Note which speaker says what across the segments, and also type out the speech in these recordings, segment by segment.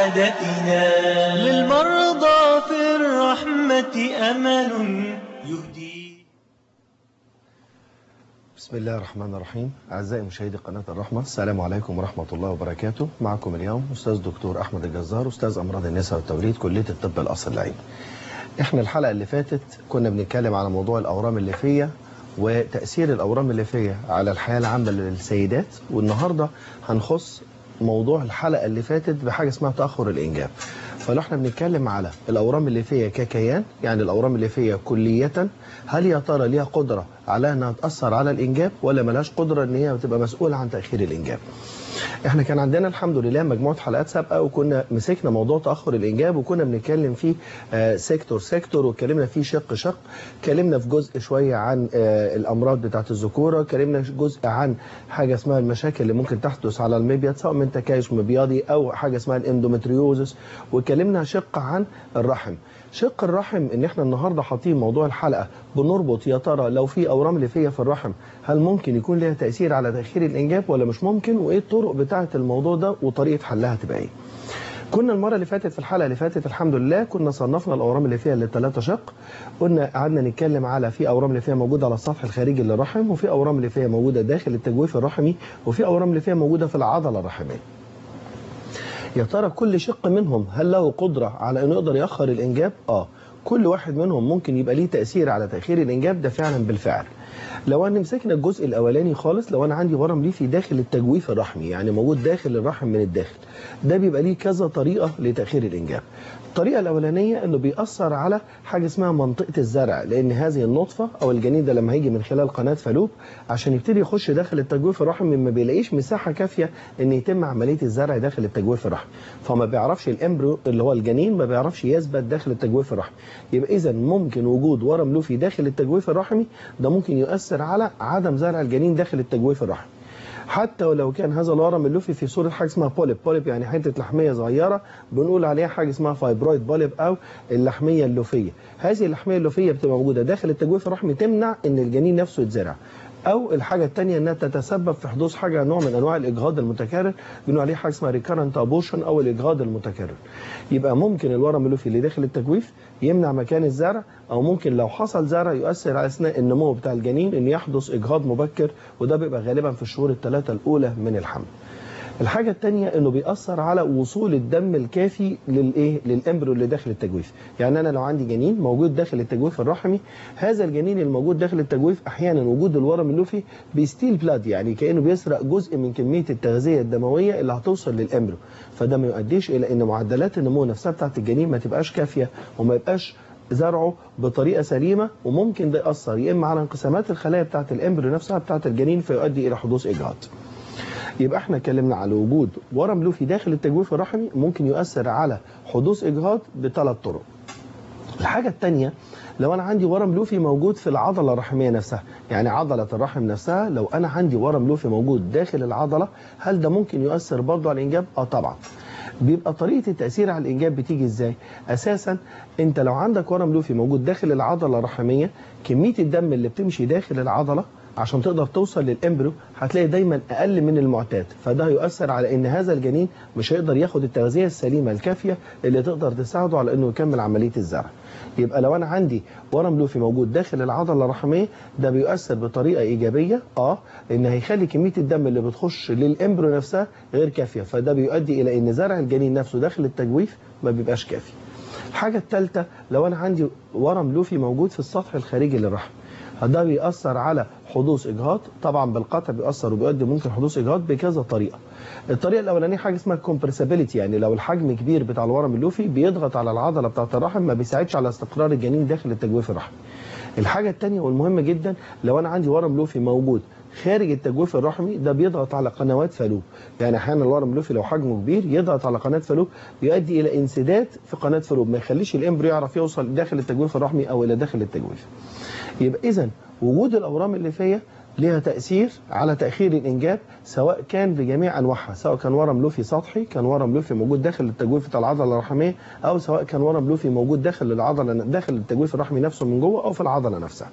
Speaker 1: سعادتنا للمرضى في الرحمة أمل يهدي
Speaker 2: بسم الله الرحمن الرحيم أعزائي مشاهدي قناة الرحمة السلام عليكم ورحمة الله وبركاته معكم اليوم أستاذ دكتور أحمد الجزار أستاذ أمراض النساء والتوليد كلية الطب الأصل العين إحنا الحلقة اللي فاتت كنا بنتكلم على موضوع الأورام الليفية وتأثير الأورام الليفية على الحياة العامة للسيدات والنهاردة هنخص موضوع الحلقة اللي فاتت بحاجة اسمها تأخر الإنجاب فلو احنا بنتكلم على الأورام الليفية ككيان يعني الأورام الليفية كلية هل يا ترى ليها قدرة على أنها تأثر على الإنجاب ولا ملهاش قدرة أن هي تبقى مسؤولة عن تأخير الإنجاب احنا كان عندنا الحمد لله مجموعة حلقات سابقة وكنا مسكنا موضوع تأخر الإنجاب وكنا بنتكلم فيه آه سيكتور سيكتور واتكلمنا فيه شق شق اتكلمنا في جزء شوية عن آه الأمراض بتاعة الذكورة اتكلمنا جزء عن حاجة اسمها المشاكل اللي ممكن تحدث على المبيض سواء من تكيس مبيضي أو حاجة اسمها الاندومتريوزس واتكلمنا شق عن الرحم شق الرحم ان احنا النهارده حاطين موضوع الحلقه بنربط يا ترى لو في اورام ليفيه في الرحم هل ممكن يكون لها تاثير على تاخير الانجاب ولا مش ممكن وايه الطرق بتاعه الموضوع ده وطريقه حلها تبقى ايه كنا المرة اللي فاتت في الحلقة اللي فاتت الحمد لله كنا صنفنا الأورام اللي فيها للثلاثة شق قلنا قعدنا نتكلم على في أورام اللي فيها موجودة على السطح الخارجي للرحم وفي أورام اللي فيها موجودة داخل التجويف الرحمي وفي أورام اللي فيها موجودة في العضلة الرحمية يا ترى كل شق منهم هل له قدرة على أنه يقدر يأخر الإنجاب؟ آه كل واحد منهم ممكن يبقى ليه تأثير على تأخير الإنجاب ده فعلا بالفعل لو أنا مسكنا الجزء الأولاني خالص لو أنا عندي ورم ليفي داخل التجويف الرحمي يعني موجود داخل الرحم من الداخل ده بيبقى ليه كذا طريقة لتأخير الإنجاب الطريقة الأولانية أنه بيأثر على حاجة اسمها منطقة الزرع لأن هذه النطفة أو الجنين ده لما هيجي من خلال قناة فالوب عشان يبتدي يخش داخل التجويف الرحمي ما بيلاقيش مساحة كافية أن يتم عملية الزرع داخل التجويف الرحمي فما بيعرفش الإمبريو اللي هو الجنين ما بيعرفش يثبت داخل التجويف الرحمي يبقى إذا ممكن وجود ورم لوفي داخل التجويف الرحمي ده ممكن يؤثر على عدم زرع الجنين داخل التجويف الرحمي حتى ولو كان هذا الورم اللوفي في صورة حاجة اسمها بوليب بوليب يعني حتة لحمية صغيرة بنقول عليها حاجة اسمها فايبرويد بوليب أو اللحمية اللوفية هذه اللحمية اللوفية بتبقى موجودة داخل التجويف الرحمي تمنع ان الجنين نفسه يتزرع او الحاجة الثانيه انها تتسبب في حدوث حاجة نوع من انواع الاجهاض المتكرر بنقول عليه حاجة اسمها ريكارنت ابوشن او الاجهاض المتكرر يبقى ممكن الورم اللوفي اللي داخل التجويف يمنع مكان الزرع او ممكن لو حصل زرع يؤثر على اثناء النمو بتاع الجنين ان يحدث اجهاض مبكر وده بيبقى غالبا في الشهور الثلاثه الاولى من الحمل الحاجة الثانية انه بيأثر على وصول الدم الكافي للايه للامبريو اللي داخل التجويف يعني انا لو عندي جنين موجود داخل التجويف الرحمي هذا الجنين الموجود داخل التجويف احيانا وجود الورم اللوفي بيستيل بلاد يعني كانه بيسرق جزء من كمية التغذية الدموية اللي هتوصل للامبريو فده ما يؤديش الى ان معدلات النمو نفسها بتاعت الجنين ما تبقاش كافية وما يبقاش زرعه بطريقة سليمة وممكن ده يأثر يا إما على انقسامات الخلايا بتاعت الامبريو نفسها بتاعت الجنين فيؤدي إلى حدوث إجهاض يبقى احنا اتكلمنا على وجود ورم لوفي داخل التجويف الرحمي ممكن يؤثر على حدوث اجهاض بثلاث طرق الحاجة الثانية لو انا عندي ورم لوفي موجود في العضلة الرحمية نفسها يعني عضلة الرحم نفسها لو انا عندي ورم لوفي موجود داخل العضلة هل ده ممكن يؤثر برضه على الانجاب اه طبعا بيبقى طريقة التأثير على الإنجاب بتيجي إزاي؟ أساسا أنت لو عندك ورم لوفي موجود داخل العضلة الرحمية كمية الدم اللي بتمشي داخل العضلة عشان تقدر توصل للامبريو هتلاقي دايما اقل من المعتاد فده يؤثر على ان هذا الجنين مش هيقدر ياخد التغذيه السليمه الكافيه اللي تقدر تساعده على انه يكمل عمليه الزرع يبقى لو انا عندي ورم لوفي موجود داخل العضله الرحميه ده بيؤثر بطريقه ايجابيه اه ان هيخلي كميه الدم اللي بتخش للامبريو نفسها غير كافيه فده بيؤدي الى ان زرع الجنين نفسه داخل التجويف ما بيبقاش كافي الحاجه الثالثه لو انا عندي ورم لوفي موجود في السطح الخارجي للرحم ده بيأثر على حدوث إجهاض طبعا بالقطع بيأثر وبيؤدي ممكن حدوث إجهاض بكذا طريقة الطريقة الأولانية حاجة اسمها كومبرسابيليتي يعني لو الحجم كبير بتاع الورم اللوفي بيضغط على العضلة بتاعة الرحم ما بيساعدش على استقرار الجنين داخل التجويف الرحمي الحاجة الثانية والمهمة جدا لو أنا عندي ورم لوفي موجود خارج التجويف الرحمي ده بيضغط على قنوات فالوب يعني احيانا الورم اللوفي لو حجمه كبير يضغط على قناه فالوب يؤدي الى انسداد في قناه فالوب ما يخليش الامبريو يعرف يوصل داخل التجويف الرحمي او الى داخل التجويف يبقى اذا وجود الاورام الليفيه ليها تأثير على تأخير الإنجاب سواء كان بجميع أنواعها سواء كان ورم لوفي سطحي كان ورم لوفي موجود داخل التجويف بتاع العضلة الرحمية أو سواء كان ورم لوفي موجود داخل العضلة داخل التجويف الرحمي نفسه من جوه أو في العضلة نفسها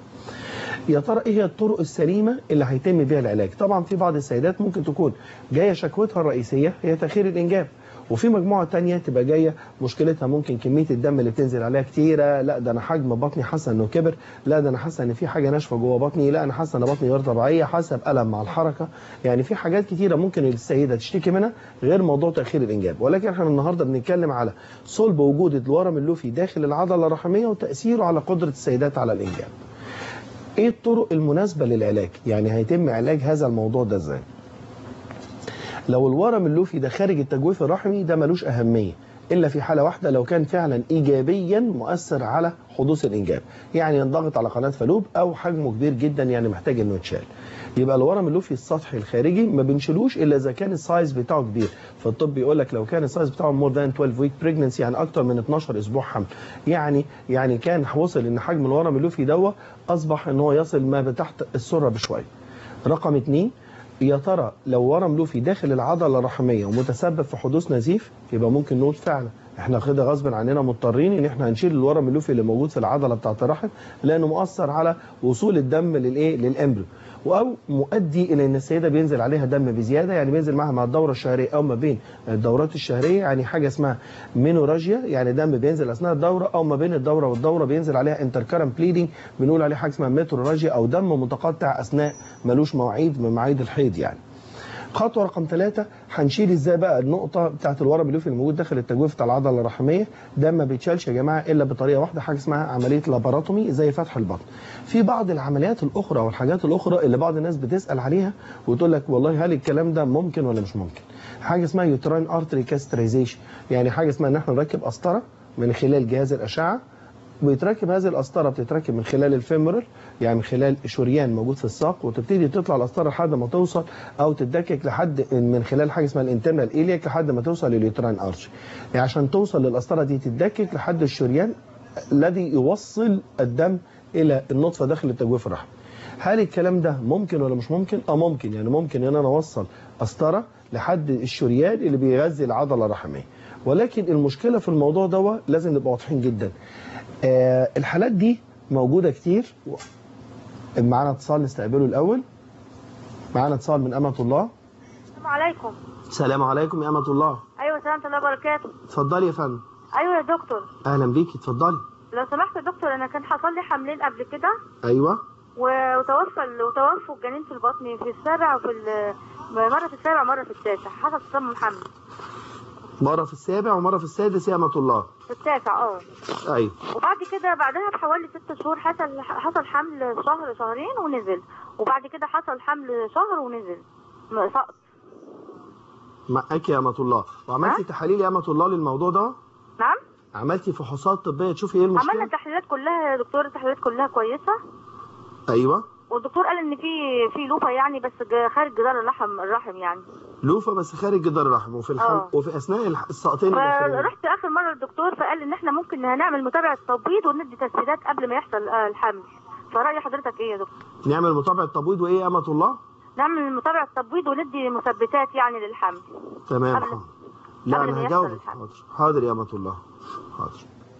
Speaker 2: يا ترى ايه هي الطرق السليمه اللي هيتم بيها العلاج طبعا في بعض السيدات ممكن تكون جايه شكوتها الرئيسيه هي تاخير الانجاب وفي مجموعه تانية تبقى جايه مشكلتها ممكن كميه الدم اللي بتنزل عليها كتيره لا ده انا حجم بطني حاسه انه كبر لا ده انا حاسه ان في حاجه ناشفه جوه بطني لا انا حاسه ان بطني غير طبيعيه حاسه بالم مع الحركه يعني في حاجات كتيره ممكن السيده تشتكي منها غير موضوع تاخير الانجاب ولكن احنا النهارده بنتكلم على صلب وجود الورم اللوفي داخل العضله الرحميه وتاثيره على قدره السيدات على الانجاب ايه الطرق المناسبه للعلاج يعني هيتم علاج هذا الموضوع ده ازاي لو الورم اللوفي ده خارج التجويف الرحمي ده ملوش أهمية إلا في حالة واحدة لو كان فعلا إيجابيا مؤثر على حدوث الإنجاب يعني ينضغط على قناة فالوب أو حجمه كبير جدا يعني محتاج إنه يتشال يبقى الورم اللوفي السطحي الخارجي ما بنشيلوش إلا إذا كان السايز بتاعه كبير فالطب بيقول لك لو كان السايز بتاعه مور ذان 12 ويك بريجنسي يعني أكتر من 12 أسبوع حمل يعني يعني كان وصل إن حجم الورم اللوفي دوت أصبح إن هو يصل ما تحت السرة بشوية رقم اثنين يا ترى لو ورم لوفي داخل العضله الرحميه ومتسبب في حدوث نزيف يبقى ممكن نقول فعلا احنا كده غصب عننا مضطرين ان احنا هنشيل الورم اللوفي اللي موجود في العضله بتاعه الرحم لانه مؤثر على وصول الدم للايه للامبريو او مؤدي الى ان السيده بينزل عليها دم بزياده يعني بينزل معاها مع الدوره الشهريه او ما بين الدورات الشهريه يعني حاجه اسمها مينوراجيا يعني دم بينزل اثناء الدوره او ما بين الدوره والدوره بينزل عليها انتركرم بليدنج بنقول عليه حاجه اسمها ميتروراجيا او دم متقطع اثناء ملوش مواعيد من مواعيد الحيض يعني خطوه رقم ثلاثة هنشيل ازاي بقى النقطه بتاعت الورم اللوفي الموجود داخل التجويف بتاع العضله الرحميه ده ما بيتشالش يا جماعه الا بطريقه واحده حاجه اسمها عمليه لاباراتومي زي فتح البطن في بعض العمليات الاخرى والحاجات الاخرى اللي بعض الناس بتسال عليها وتقول لك والله هل الكلام ده ممكن ولا مش ممكن حاجه اسمها يوتراين ارتري كاسترايزيشن يعني حاجه اسمها ان احنا نركب قسطره من خلال جهاز الاشعه بيتركب هذه القسطره بتتركب من خلال الفيمورال يعني من خلال شريان موجود في الساق وتبتدي تطلع القسطره لحد ما توصل او تدكك لحد من خلال حاجه اسمها الانترنال ايليك لحد ما توصل لليوتراين ارش يعني عشان توصل للقسطره دي تدكك لحد الشريان الذي يوصل الدم الى النطفه داخل التجويف الرحمي هل الكلام ده ممكن ولا مش ممكن؟ اه ممكن يعني ممكن ان انا اوصل قسطره لحد الشريان اللي بيغذي العضله الرحميه ولكن المشكله في الموضوع ده لازم نبقى واضحين جدا آه الحالات دي موجوده كتير معانا اتصال نستقبله الاول معانا اتصال من امه الله
Speaker 3: السلام عليكم
Speaker 2: السلام عليكم يا امه الله
Speaker 3: ايوه سلامة الله وبركاته
Speaker 2: اتفضلي يا فندم
Speaker 3: ايوه يا دكتور
Speaker 2: اهلا بيكي اتفضلي
Speaker 3: لو سمحت يا دكتور انا كان حصل لي حملين قبل كده
Speaker 2: ايوه
Speaker 3: و- وتوفى وتوفوا الجنين في البطن في السابع وفي ال- مره في السابع ومره في التاسع حصل تصمم حمل
Speaker 2: مره في السابع ومره في السادس يا امه الله
Speaker 3: في التاسع اه
Speaker 2: ايوه
Speaker 3: وبعد كده بعدها بحوالي ست شهور حصل حصل حمل شهر شهرين ونزل وبعد كده حصل حمل شهر ونزل م- سقط
Speaker 2: معاكي يا امه الله وعملتي
Speaker 3: ها؟
Speaker 2: تحاليل يا امه الله للموضوع ده
Speaker 3: نعم
Speaker 2: عملتي فحوصات طبيه تشوفي ايه المشكله
Speaker 3: عملنا التحليلات كلها يا دكتور التحليلات كلها كويسه
Speaker 2: ايوه
Speaker 3: والدكتور قال ان في في لوفه يعني بس ج- خارج جدار الرحم الرحم يعني
Speaker 2: لوفه بس خارج جدار الرحم وفي الحم...
Speaker 3: آه.
Speaker 2: وفي اثناء الح- السقطين الداخليين.
Speaker 3: فرحت اخر مره للدكتور فقال ان احنا ممكن هنعمل متابعه تبويض وندي تسهيلات قبل ما يحصل آه، الحمل فراي حضرتك ايه يا دكتور
Speaker 2: نعمل متابعه تبويض وايه يا امه الله
Speaker 3: نعمل متابعه تبويض وندي مثبتات يعني للحمل
Speaker 2: تمام
Speaker 3: قبل-
Speaker 2: حاضر لا
Speaker 3: قبل ما
Speaker 2: انا
Speaker 3: يحصل
Speaker 2: هجاوبك
Speaker 3: الحمل.
Speaker 2: حاضر حاضر يا امه الله حاضر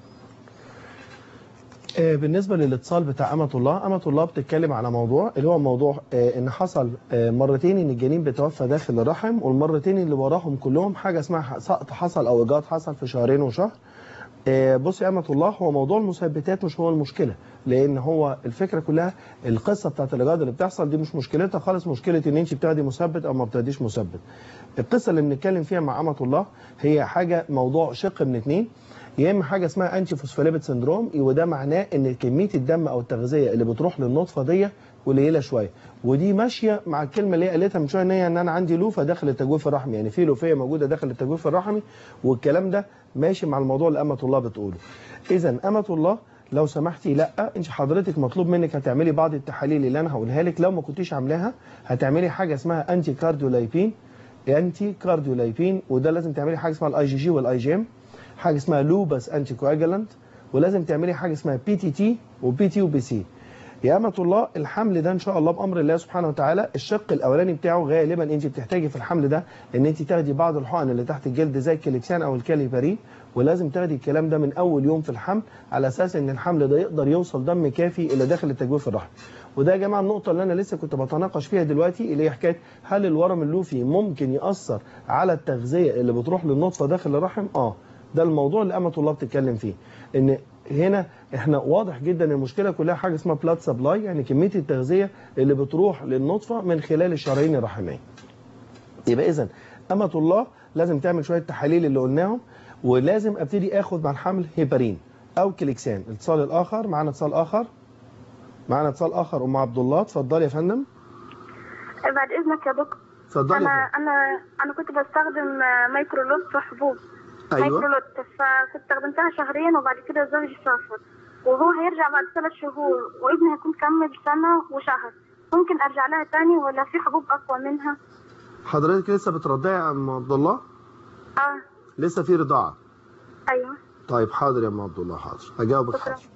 Speaker 2: آه، بالنسبة للاتصال بتاع أمة الله أمة الله بتتكلم على موضوع اللي هو موضوع آه، إن حصل آه، مرتين إن الجنين بيتوفى داخل الرحم والمرتين اللي وراهم كلهم حاجة اسمها سقط حصل أو إيجاد حصل في شهرين وشهر آه، بص يا أمة الله هو موضوع المثبتات مش هو المشكلة لأن هو الفكرة كلها القصة بتاعت الإيجاد اللي بتحصل دي مش مشكلتها خالص مشكلة إن أنت بتاخدي مثبت أو ما بتاخديش مثبت القصة اللي بنتكلم فيها مع أمة الله هي حاجة موضوع شق من اتنين يا اما حاجه اسمها انتي فوسفوليبيد سندروم وده معناه ان كميه الدم او التغذيه اللي بتروح للنطفه دي قليله شويه ودي ماشيه مع الكلمه اللي هي قالتها من شويه ان هي ان انا عندي لوفه داخل التجويف الرحمي يعني في لوفيه موجوده داخل التجويف الرحمي والكلام ده ماشي مع الموضوع اللي امه الله بتقوله اذا امه الله لو سمحتي لا انت حضرتك مطلوب منك هتعملي بعض التحاليل اللي انا هقولها لك لو ما كنتيش عاملاها هتعملي حاجه اسمها انتي كارديولايبين انتي كارديولايبين وده لازم تعملي حاجه اسمها الاي جي جي والاي جي ام حاجه اسمها لوبس انتي كواجلانت ولازم تعملي حاجه اسمها بي تي تي وبي تي وبي سي يا أمة الله الحمل ده إن شاء الله بأمر الله سبحانه وتعالى الشق الأولاني بتاعه غالبا أنت بتحتاجي في الحمل ده إن أنت تاخدي بعض الحقن اللي تحت الجلد زي الكليكسان أو الكاليبارين ولازم تاخدي الكلام ده من أول يوم في الحمل على أساس إن الحمل ده يقدر يوصل دم كافي إلى داخل التجويف الرحمي وده يا جماعه النقطه اللي انا لسه كنت بتناقش فيها دلوقتي اللي هي حكايه هل الورم اللوفي ممكن ياثر على التغذيه اللي بتروح للنطفه داخل الرحم اه ده الموضوع اللي امه الله بتتكلم فيه ان هنا احنا واضح جدا المشكله كلها حاجه اسمها بلاد سبلاي يعني كميه التغذيه اللي بتروح للنطفه من خلال الشرايين الرحميه يبقى اذا امه الله لازم تعمل شويه تحاليل اللي قلناهم ولازم ابتدي اخد مع الحمل هيبارين او كليكسان الاتصال الاخر معانا اتصال اخر معانا اتصال اخر ام عبد الله اتفضلي يا فندم
Speaker 4: بعد اذنك يا دكتور
Speaker 2: اتفضلي
Speaker 4: انا
Speaker 2: يا فندم
Speaker 4: انا انا كنت بستخدم آه، مايكرولوت في حبوب
Speaker 2: ايوه
Speaker 4: مايكرولوت فكنت استخدمتها شهرين وبعد كده زوجي سافر وهو هيرجع بعد ثلاث شهور وابني هيكون كمل سنة وشهر ممكن ارجع لها تاني ولا في حبوب اقوى منها
Speaker 2: حضرتك لسه بترضعي يا ام عبد الله
Speaker 4: اه
Speaker 2: لسه في رضاعه
Speaker 4: ايوه
Speaker 2: طيب حاضر يا ام عبد الله حاضر هجاوبك
Speaker 4: شكرا.
Speaker 2: حاضر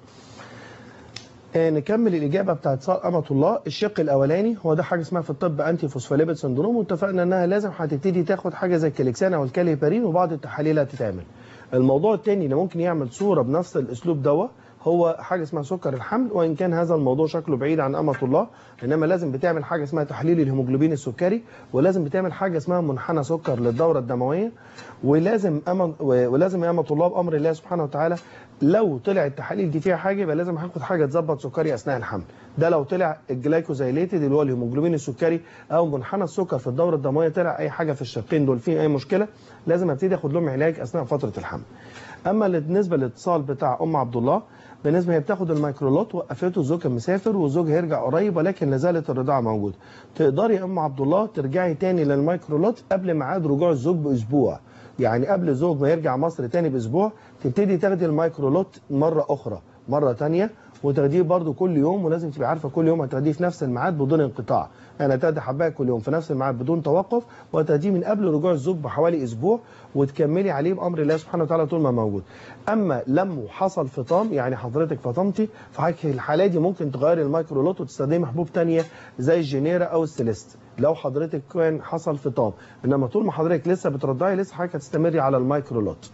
Speaker 2: آه، نكمل الاجابه بتاعت سؤال امه الله الشق الاولاني هو ده حاجه اسمها في الطب انتي فوسفوليبيد سندروم واتفقنا انها لازم هتبتدي تاخد حاجه زي الكليكسان او الكاليبارين وبعض التحاليل هتتعمل الموضوع الثاني اللي ممكن يعمل صوره بنفس الاسلوب دوا هو حاجه اسمها سكر الحمل وان كان هذا الموضوع شكله بعيد عن امه الله انما لازم بتعمل حاجه اسمها تحليل الهيموجلوبين السكري ولازم بتعمل حاجه اسمها منحنى سكر للدوره الدمويه ولازم أمن ولازم يا امه الله بامر الله سبحانه وتعالى لو طلع التحاليل دي فيها حاجه يبقى لازم هاخد حاجه تظبط سكري اثناء الحمل ده لو طلع الجلايكوزايليتد اللي هو الهيموجلوبين السكري او منحنى السكر في الدوره الدمويه طلع اي حاجه في الشقين دول فيه اي مشكله لازم ابتدي اخد لهم علاج اثناء فتره الحمل اما بالنسبه للاتصال بتاع ام عبد الله بالنسبه هي بتاخد الميكرولوت وقفته الزوج كان مسافر والزوج هيرجع قريب ولكن لا زالت الرضاعه موجوده تقدري يا ام عبد الله ترجعي تاني للميكرولوت قبل ميعاد رجوع الزوج باسبوع يعني قبل الزوج ما يرجع مصر تاني باسبوع تبتدي تاخدي الميكرولوت مره اخرى مره تانية وتاخديه برده كل يوم ولازم تبقي عارفه كل يوم هتاخديه في نفس الميعاد بدون انقطاع يعني هتاخدي حبايه كل يوم في نفس الميعاد بدون توقف وهتاخديه من قبل رجوع الزوج بحوالي اسبوع وتكملي عليه بامر الله سبحانه وتعالى طول ما موجود اما لم حصل فطام يعني حضرتك فطمتي فحضرتك في الحاله دي ممكن تغيري الميكرولوت وتستخدمي حبوب تانية زي الجينيرا او السيليست لو حضرتك كان حصل فطام انما طول ما حضرتك لسه بترضعي لسه حضرتك هتستمري على الميكرولوت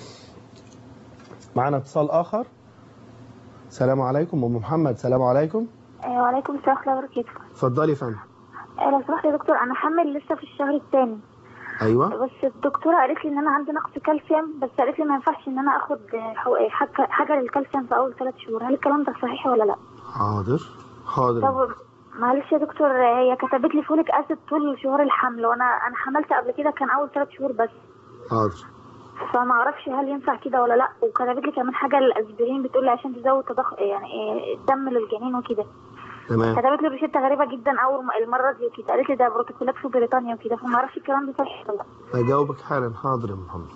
Speaker 2: معانا اتصال اخر السلام عليكم ام محمد السلام عليكم
Speaker 4: آه، وعليكم السلام ورحمة الله وبركاته
Speaker 2: اتفضلي يا فندم
Speaker 4: آه، لو سمحت يا دكتور انا حامل لسه في الشهر الثاني
Speaker 2: ايوه
Speaker 4: بس الدكتوره قالت لي ان انا عندي نقص كالسيوم بس قالت لي ما ينفعش ان انا اخد آه، حو- آه، حاجه حاجه للكالسيوم في اول ثلاث شهور هل الكلام ده صحيح ولا لا
Speaker 2: حاضر حاضر
Speaker 4: طب معلش يا دكتور آه، هي كتبت لي فوليك اسيد طول شهور الحمل وانا انا حملت قبل كده كان اول ثلاث شهور بس
Speaker 2: حاضر
Speaker 4: فما اعرفش هل ينفع كده ولا لا وكتبت لي كمان حاجه للاسبرين بتقول لي عشان تزود تضخ يعني آه، الدم للجنين وكده
Speaker 2: تمام
Speaker 4: كتبت لي روشته غريبه جدا اول ما- المره دي وكده قالت لي ده بروتوكولات في بريطانيا وكده فما اعرفش الكلام ده صحيح ولا لا
Speaker 2: هجاوبك حالا حاضر يا محمد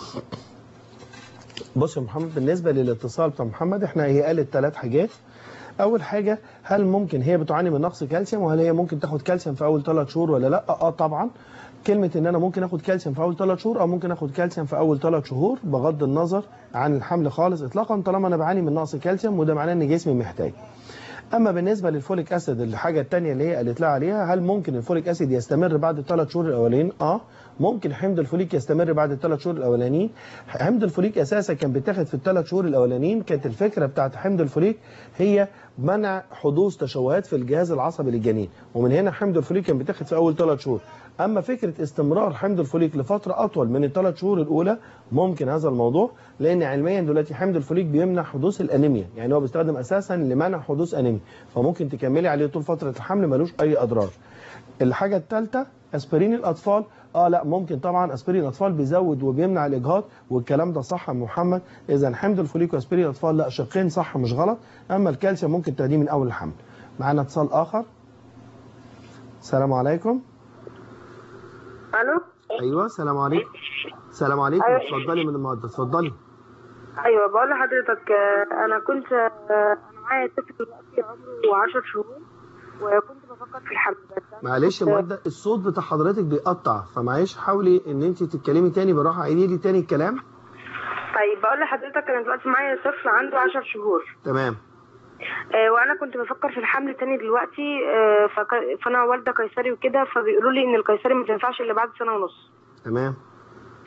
Speaker 2: بص يا محمد بالنسبه للاتصال بتاع محمد احنا هي قالت ثلاث حاجات اول حاجه هل ممكن هي بتعاني من نقص كالسيوم وهل هي ممكن تاخد كالسيوم في اول ثلاث شهور ولا لا اه طبعا كلمه ان انا ممكن اخد كالسيوم في اول ثلاث شهور او ممكن اخد كالسيوم في اول ثلاث شهور بغض النظر عن الحمل خالص اطلاقا طالما انا بعاني من نقص كالسيوم وده معناه ان جسمي محتاج اما بالنسبه للفوليك اسيد الحاجه الثانيه اللي هي قالت لها عليها هل ممكن الفوليك اسيد يستمر بعد الثلاث شهور الاولانيين اه ممكن حمض الفوليك يستمر بعد الثلاث شهور الاولانيين حمض الفوليك اساسا كان بيتاخد في الثلاث شهور الاولانيين كانت الفكره بتاعت حمض الفوليك هي منع حدوث تشوهات في الجهاز العصبي للجنين ومن هنا حمض الفوليك كان بيتاخد في اول ثلاث شهور اما فكره استمرار حمض الفوليك لفتره اطول من الثلاث شهور الاولى ممكن هذا الموضوع لان علميا دلوقتي حمض الفوليك بيمنع حدوث الانيميا يعني هو بيستخدم اساسا لمنع حدوث انيميا فممكن تكملي عليه طول فتره الحمل ملوش اي اضرار الحاجه الثالثه اسبرين الاطفال اه لا ممكن طبعا اسبرين الاطفال بيزود وبيمنع الاجهاض والكلام ده صح يا محمد اذا حمض الفوليك واسبرين الاطفال لا شقين صح مش غلط اما الكالسيوم ممكن تاخديه من اول الحمل معانا اتصال اخر السلام عليكم
Speaker 4: الو
Speaker 2: ايوه السلام عليكم السلام عليكم
Speaker 4: أيوة.
Speaker 2: اتفضلي من المعدة اتفضلي
Speaker 4: ايوه بقول لحضرتك آه، انا كنت آه، انا معايا طفل دلوقتي عمره 10 شهور وكنت بفكر في الحمل بس أنا
Speaker 2: معلش يا
Speaker 4: كنت-
Speaker 2: مودة الصوت بتاع حضرتك بيقطع فمعلش حاولي ان انت تتكلمي تاني بالراحه عيدي لي تاني الكلام
Speaker 4: طيب بقول لحضرتك انا دلوقتي معايا طفل عنده 10 شهور
Speaker 2: تمام
Speaker 4: آه، وانا كنت بفكر في الحمل تاني دلوقتي آه، فك- فانا والده قيصري وكده فبيقولوا لي ان القيصري ما تنفعش الا بعد سنه ونص
Speaker 2: تمام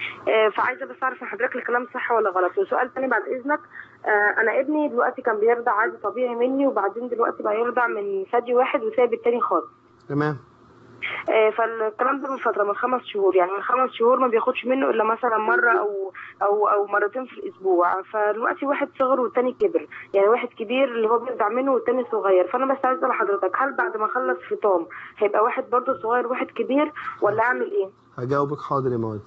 Speaker 5: آه، فعايزه بس اعرف من حضرتك الكلام صح ولا غلط وسؤال تاني بعد اذنك آه، انا ابني دلوقتي كان بيرضع عادي طبيعي مني وبعدين دلوقتي بقى يرضع من ثدي واحد وسايب التاني خالص
Speaker 2: تمام
Speaker 5: آه، فالكلام ده من فتره من خمس شهور يعني من خمس شهور ما بياخدش منه الا مثلا مره او او او مرتين في الاسبوع فدلوقتي واحد صغر والتاني كبر يعني واحد كبير اللي هو بيرضع منه والتاني صغير فانا بس عايزه لحضرتك هل بعد ما اخلص فطام هيبقى واحد برضه صغير واحد كبير ولا اعمل ايه؟
Speaker 2: هجاوبك حاضر يا مواد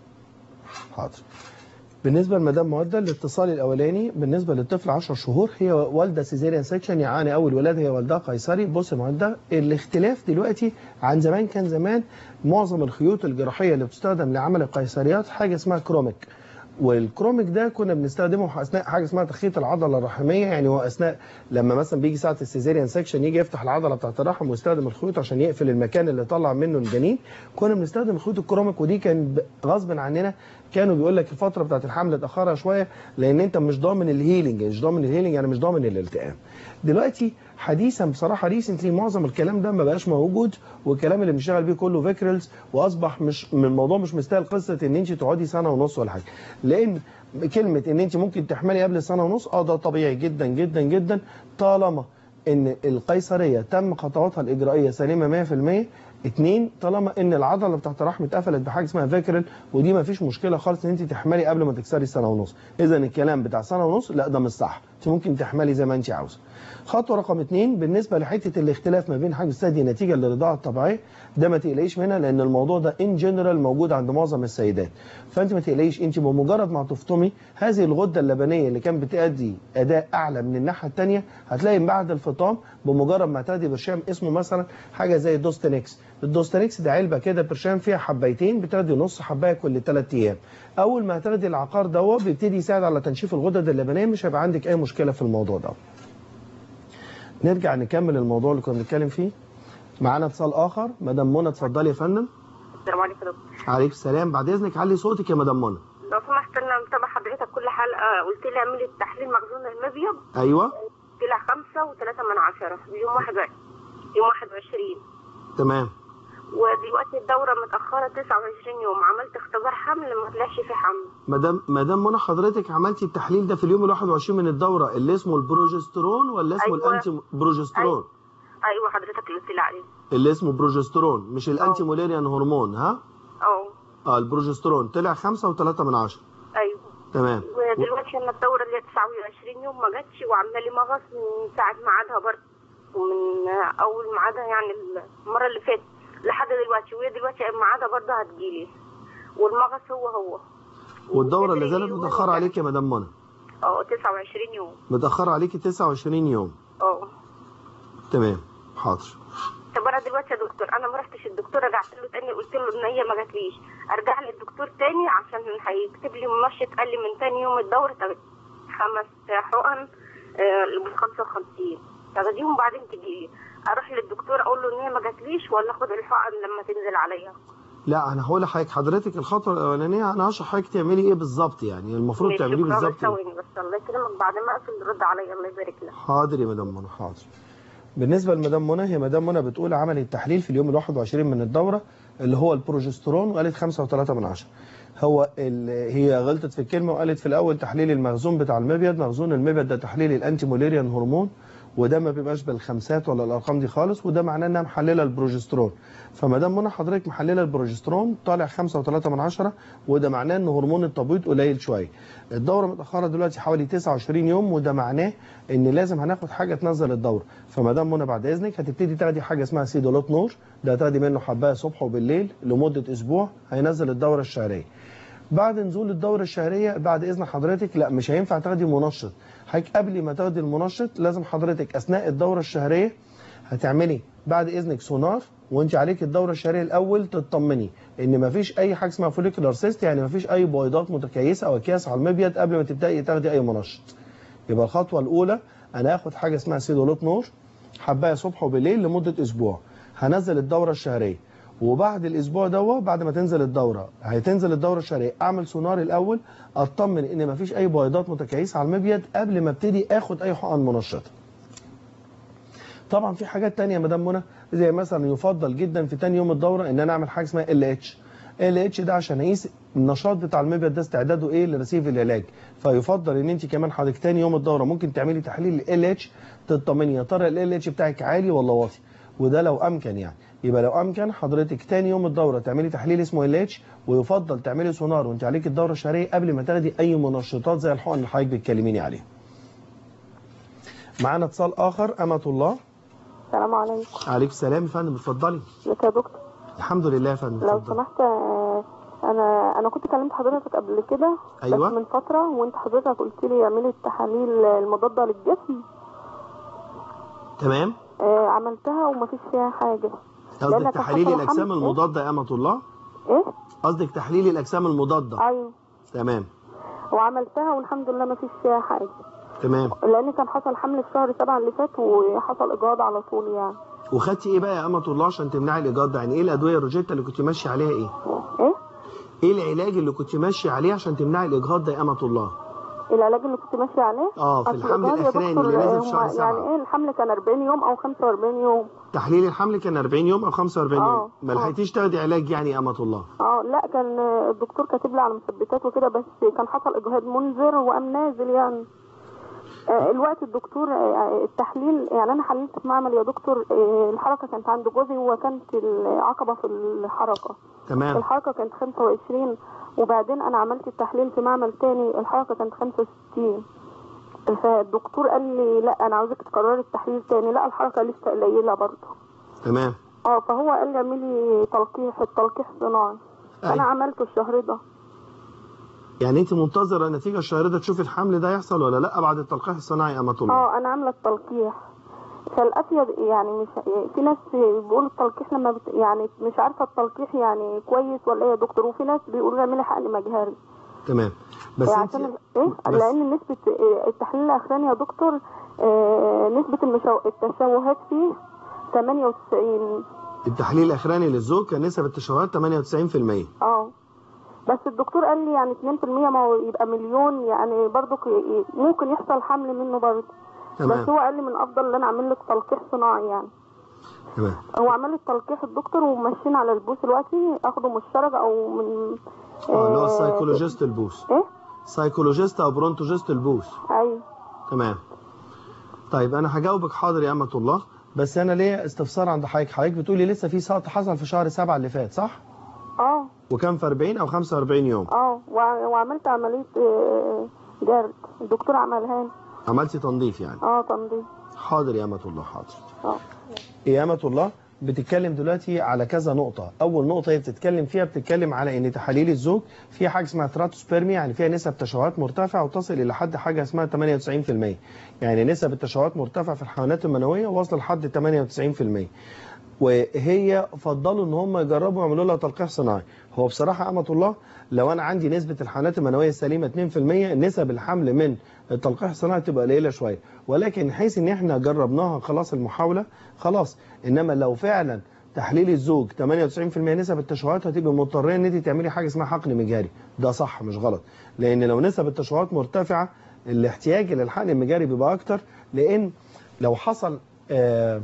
Speaker 2: حاضر بالنسبه لمدام مودة الاتصال الاولاني بالنسبه للطفل 10 شهور هي والده سيزيريان سيكشن يعني اول ولاده هي والدها قيصري بص يا مودة الاختلاف دلوقتي عن زمان كان زمان معظم الخيوط الجراحيه اللي بتستخدم لعمل القيصريات حاجه اسمها كروميك والكروميك ده كنا بنستخدمه اثناء حاجه اسمها تخيط العضله الرحميه يعني هو اثناء لما مثلا بيجي ساعه السيزيريان سكشن يجي يفتح العضله بتاعه الرحم ويستخدم الخيوط عشان يقفل المكان اللي طلع منه الجنين كنا بنستخدم الخيوط الكروميك ودي كان ب- غصب عننا كانوا بيقول لك الفتره بتاعه الحمل تاخرها شويه لان انت مش ضامن الهيلينج مش ضامن الهيلينج يعني مش ضامن الالتئام دلوقتي حديثا بصراحه ريسنتلي معظم الكلام ده ما بقاش موجود والكلام اللي بنشتغل بيه كله فيكرلز واصبح مش من الموضوع مش مستاهل قصه ان انت تقعدي سنه ونص ولا حاجه لان كلمه ان انت ممكن تحملي قبل سنه ونص اه ده طبيعي جدا جدا جدا طالما ان القيصريه تم خطواتها الاجرائيه سليمه 100% اتنين طالما ان العضله بتاعت الرحم اتقفلت بحاجه اسمها فيكرل ودي ما فيش مشكله خالص ان انت تحملي قبل ما تكسري سنه ونص اذا الكلام بتاع سنه ونص لا ده مش صح انت ممكن تحملي زي ما انت عاوزه خطوه رقم اتنين بالنسبه لحته الاختلاف ما بين حاجه الثدي نتيجه للرضاعه الطبيعيه ده ما تقلقيش منها لان الموضوع ده ان جنرال موجود عند معظم السيدات فانت ما تقلقيش انت بمجرد ما تفطمي هذه الغده اللبنيه اللي كانت بتأدي اداء اعلى من الناحيه الثانيه هتلاقي بعد الفطام بمجرد ما تأدي برشام اسمه مثلا حاجه زي دوستنكس الدوستنكس ده علبه كده برشام فيها حبايتين بتاخدي نص حبايه كل 3 ايام اول ما هتاخدي العقار دوت بيبتدي يساعد على تنشيف الغدد اللبنيه مش هيبقى عندك اي مشكله في الموضوع ده نرجع نكمل الموضوع اللي كنا بنتكلم فيه معانا اتصال اخر مدام منى اتفضلي يا فندم
Speaker 5: السلام عليكم يا دكتور
Speaker 2: عليكم السلام بعد اذنك علي صوتك يا مدام منى
Speaker 5: لو سمحت انا متابعه حضرتك كل حلقه قلت لي اعملي التحليل مخزون المبيض
Speaker 2: ايوه
Speaker 5: طلع خمسة وثلاثة من عشرة يوم واحد وع- يوم واحد وعشرين
Speaker 2: تمام
Speaker 5: ودلوقتي الدورة متأخرة تسعة وعشرين يوم عملت اختبار حمل ما طلعش فيه حمل
Speaker 2: مدام مدام منى حضرتك عملتي التحليل ده في اليوم ال 21 من الدوره اللي اسمه البروجسترون ولا اسمه
Speaker 5: أيوة.
Speaker 2: الانتي بروجسترون
Speaker 5: أيوة حضرتك اللي قلت لي عليه
Speaker 2: اللي اسمه بروجسترون مش الانتي موليريان هرمون ها
Speaker 5: أه
Speaker 2: اه البروجسترون طلع 5 و3 من 10
Speaker 5: أيوة
Speaker 2: تمام
Speaker 5: ودلوقتي أنا الدورة اللي هي 29 يوم ما جاتش وعاملة لي مغص من ساعة ميعادها برضه ومن أول ميعادها يعني المرة اللي فاتت لحد دلوقتي وهي دلوقتي ميعادها برضه هتجيلي والمغص هو هو
Speaker 2: والدوره اللي زالت
Speaker 5: يوم
Speaker 2: متاخره
Speaker 5: وجع.
Speaker 2: عليك يا مدام منى
Speaker 5: اه 29 يوم
Speaker 2: متاخره عليكي 29 يوم
Speaker 5: اه
Speaker 2: تمام حاضر
Speaker 5: طب انا دلوقتي يا دكتور انا ما رحتش الدكتور رجعت له تاني قلت له ان هي ما جاتليش ارجع للدكتور تاني عشان هيكتب لي منشط قال لي من تاني يوم الدورة تاخدي خمس حقن ب 55 تاخديهم بعدين تجيلي اروح للدكتور اقول له ان هي ما جاتليش ولا اخد الحقن لما تنزل عليا
Speaker 2: لا انا هقول لحضرتك حضرتك الخطوه الاولانيه انا هشرح حضرتك تعملي ايه بالظبط يعني المفروض
Speaker 5: ماشي،
Speaker 2: تعمليه
Speaker 5: شكراً،
Speaker 2: بالظبط إيه.
Speaker 5: ثواني بس الله يكرمك بعد ما اقفل رد عليا الله يبارك لك
Speaker 2: حاضر يا مدام منى حاضر بالنسبه لمدام منى هي مدام منى بتقول عملت التحليل في اليوم ال 21 من الدوره اللي هو البروجسترون وقالت 5.3 من 10 هو ال- هي غلطت في الكلمه وقالت في الاول تحليل المخزون بتاع المبيض مخزون المبيض ده تحليل الانتي موليريان هرمون وده ما بيبقاش بالخمسات ولا الارقام دي خالص وده معناه انها محلله البروجسترون فما دام منى حضرتك محلله البروجسترون طالع 5.3 من 10 وده معناه ان هرمون التبويض قليل شويه الدوره متاخره دلوقتي حوالي 29 يوم وده معناه ان لازم هناخد حاجه تنزل الدوره فما دام منى بعد اذنك هتبتدي تاخدي حاجه اسمها سيدولوت نور ده هتاخدي منه حبايه صبح وبالليل لمده اسبوع هينزل الدوره الشهريه بعد نزول الدورة الشهرية بعد إذن حضرتك لا مش هينفع تاخدي منشط حضرتك قبل ما تاخدي المنشط لازم حضرتك أثناء الدورة الشهرية هتعملي بعد إذنك سونار وانت عليك الدورة الشهرية الأول تطمني إن مفيش أي حاجة اسمها فوليكولار سيست يعني مفيش أي بويضات متكيسة أو أكياس على المبيض قبل ما تبدأي تاخدي أي منشط يبقى الخطوة الأولى أنا هاخد حاجة اسمها سيدولوت نور حباية صبح وبالليل لمدة أسبوع هنزل الدورة الشهرية وبعد الاسبوع دوت بعد ما تنزل الدوره هتنزل الدوره الشهريه اعمل سونار الاول اطمن ان مفيش اي بويضات متكيسه على المبيض قبل ما ابتدي اخد اي حقن منشطه طبعا في حاجات تانية يا مدام منى زي مثلا يفضل جدا في تاني يوم الدوره ان انا اعمل حاجه اسمها ال اتش ال اتش ده عشان اقيس النشاط بتاع المبيض ده استعداده ايه لرصيف العلاج فيفضل ان انت كمان حضرتك تاني يوم الدوره ممكن تعملي تحليل ال اتش تطمني يا ترى ال اتش بتاعك عالي ولا واطي وده لو امكن يعني يبقى لو امكن حضرتك تاني يوم الدوره تعملي تحليل اسمه ال اتش ويفضل تعملي سونار وانت عليك الدوره الشهريه قبل ما تاخدي اي منشطات زي الحقن اللي حضرتك بتكلميني عليها معانا اتصال اخر امه الله
Speaker 6: السلام عليكم
Speaker 2: عليك السلام يا فندم اتفضلي
Speaker 6: ازيك يا دكتور
Speaker 2: الحمد لله يا فندم
Speaker 6: لو
Speaker 2: اتفضلي.
Speaker 6: سمحت آه، انا انا كنت كلمت حضرتك قبل كده
Speaker 2: أيوة.
Speaker 6: بس من فتره وانت حضرتك قلت لي اعملي التحاليل المضاده للجسم
Speaker 2: تمام
Speaker 6: آه، عملتها ومفيش فيها حاجه
Speaker 2: قصدك
Speaker 6: لأنك
Speaker 2: تحليل
Speaker 6: حصل
Speaker 2: الاجسام
Speaker 6: حمل-
Speaker 2: المضاده يا امه الله
Speaker 6: ايه
Speaker 2: قصدك تحليل الاجسام المضاده
Speaker 6: ايوه
Speaker 2: تمام
Speaker 6: وعملتها والحمد لله مفيش فيها حاجه
Speaker 2: تمام
Speaker 6: لان كان حصل حمل في شهر سبعة اللي فات وحصل اجهاض على طول يعني
Speaker 2: وخدتي ايه بقى يا امه الله عشان تمنعي الايجاد ده يعني ايه الادويه الروجيتا اللي كنت ماشيه عليها ايه
Speaker 6: ايه
Speaker 2: ايه العلاج اللي كنت ماشيه عليه عشان تمنعي الاجهاض ده يا امه الله
Speaker 6: العلاج اللي كنت ماشيه عليه
Speaker 2: اه في
Speaker 6: أصل
Speaker 2: الحمل
Speaker 6: الإجهاض يا
Speaker 2: الاخراني
Speaker 6: دكتور،
Speaker 2: اللي نازل في
Speaker 6: آه،
Speaker 2: شهر
Speaker 6: هم-
Speaker 2: سبعة
Speaker 6: يعني ايه الحمل كان 40 يوم او 45 يوم
Speaker 2: تحليل الحمل كان 40 يوم او 45 يوم
Speaker 6: آه،
Speaker 2: ما
Speaker 6: آه.
Speaker 2: لحقتيش تاخدي علاج يعني يا امه الله
Speaker 6: اه لا كان الدكتور كاتب لي على مثبتات وكده بس كان حصل اجهاض منذر وقام نازل يعني آه، الوقت الدكتور آه، التحليل يعني انا حللت في معمل يا دكتور آه، الحركه كانت عند جوزي وكانت العقبه في الحركه
Speaker 2: تمام
Speaker 6: الحركه كانت 25 وبعدين انا عملت التحليل في معمل تاني الحركه كانت 65 فالدكتور قال لي لا انا عاوزك تكرري التحليل تاني لا الحركه لسه قليله برضه
Speaker 2: تمام
Speaker 6: اه فهو قال لي اعملي تلقيح التلقيح صناعي انا
Speaker 2: أيوة.
Speaker 6: عملته الشهر ده
Speaker 2: يعني انت منتظره النتيجه الشهريه ده تشوفي الحمل ده يحصل ولا لا بعد التلقيح الصناعي يا امه الله
Speaker 6: اه انا عامله التلقيح فالافيد يعني مش في ناس بيقولوا التلقيح لما بت... يعني مش عارفه التلقيح يعني كويس ولا ايه يا دكتور وفي ناس بيقولوا اعملي حقن مجهري
Speaker 2: تمام بس
Speaker 6: يعني
Speaker 2: انت
Speaker 6: عشان ال- ايه
Speaker 2: بس-
Speaker 6: لان نسبه آه، التحليل الاخراني يا دكتور آه، نسبه المشو... التشوهات فيه 98
Speaker 2: التحليل الاخراني للزوج كان نسب التشوهات 98%
Speaker 6: اه بس الدكتور قال لي يعني 2% ما هو يبقى مليون يعني برضو ممكن يحصل حمل منه برضه
Speaker 2: تمام.
Speaker 6: بس هو قال لي من افضل ان انا اعمل لك تلقيح صناعي يعني
Speaker 2: تمام
Speaker 6: هو عمل لي التلقيح الدكتور وماشيين على البوس دلوقتي اخده مشترك او من
Speaker 2: اه اللي هو
Speaker 6: آه،
Speaker 2: السايكولوجيست البوس
Speaker 6: ايه
Speaker 2: سايكولوجيست او برونتوجيست البوس
Speaker 6: ايوه
Speaker 2: تمام طيب انا هجاوبك حاضر يا امه الله بس انا ليا استفسار عند حضرتك حضرتك بتقولي لسه في سقط حصل في شهر سبعة اللي فات صح
Speaker 6: اه
Speaker 2: وكان في 40 او 45 يوم
Speaker 6: اه وع- وعملت عمليه آه، جرد الدكتور عملها لي
Speaker 2: عملتي تنظيف يعني
Speaker 6: اه تنظيف
Speaker 2: حاضر يا امه الله حاضر
Speaker 6: اه
Speaker 2: يا امه الله بتتكلم دلوقتي على كذا نقطة، أول نقطة هي بتتكلم فيها بتتكلم على إن تحاليل الزوج فيها حاجة اسمها تراتوسبيرمي يعني فيها نسب تشوهات مرتفعة وتصل إلى حد حاجة اسمها 98%. يعني نسب التشوهات مرتفعة في الحيوانات المنوية واصلة لحد 98%. وهي فضلوا ان هم يجربوا يعملوا لها تلقيح صناعي هو بصراحه امه الله لو انا عندي نسبه الحالات المنويه السليمه 2% نسب الحمل من التلقيح الصناعي تبقى قليله شويه ولكن حيث ان احنا جربناها خلاص المحاوله خلاص انما لو فعلا تحليل الزوج 98% نسب التشوهات هتبقى مضطريه ان انت تعملي حاجه اسمها حقن مجاري ده صح مش غلط لان لو نسب التشوهات مرتفعه الاحتياج للحقن المجاري بيبقى اكتر لان لو حصل آه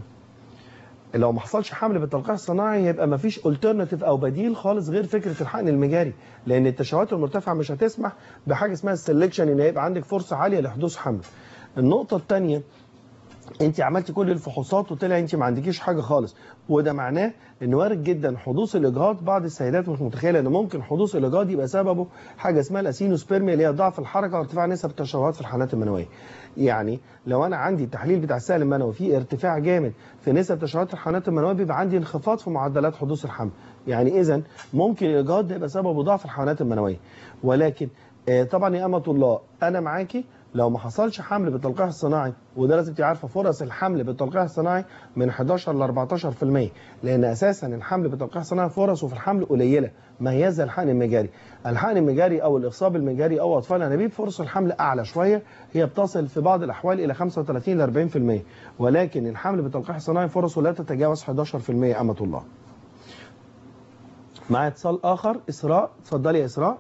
Speaker 2: لو ما حصلش حمل بالتلقيح الصناعي يبقى ما فيش الترناتيف او بديل خالص غير فكره الحقن المجاري لان التشوهات المرتفعه مش هتسمح بحاجه اسمها السلكشن ان هيبقى عندك فرصه عاليه لحدوث حمل. النقطه الثانيه انت عملتي كل الفحوصات وطلع انت ما عندكيش حاجه خالص وده معناه ان وارد جدا حدوث الاجهاض بعض السيدات مش متخيله ان ممكن حدوث الاجهاض يبقى سببه حاجه اسمها الاسينوسبيرميا اللي هي ضعف الحركه وارتفاع نسب التشوهات في الحالات المنويه يعني لو انا عندي التحليل بتاع السائل المنوي فيه ارتفاع جامد في نسب تشوهات الحيوانات المنويه بيبقى عندي انخفاض في معدلات حدوث الحمل يعني اذا ممكن الاجهاض ده يبقى سببه ضعف الحيوانات المنويه ولكن آه، طبعا يا امه الله انا معاكي لو ما حصلش حمل بالتلقيح الصناعي وده لازم تبقي عارفه فرص الحمل بالتلقيح الصناعي من 11 ل 14% لان اساسا الحمل بالتلقيح الصناعي فرصه في الحمل قليله ما هي زي الحقن المجاري الحقن المجاري او الاخصاب المجاري او اطفال الانابيب فرص الحمل اعلى شويه هي بتصل في بعض الاحوال الى 35 ل 40% ولكن الحمل بالتلقيح الصناعي فرصه لا تتجاوز 11% امه الله معايا اتصال اخر اسراء اتفضلي يا اسراء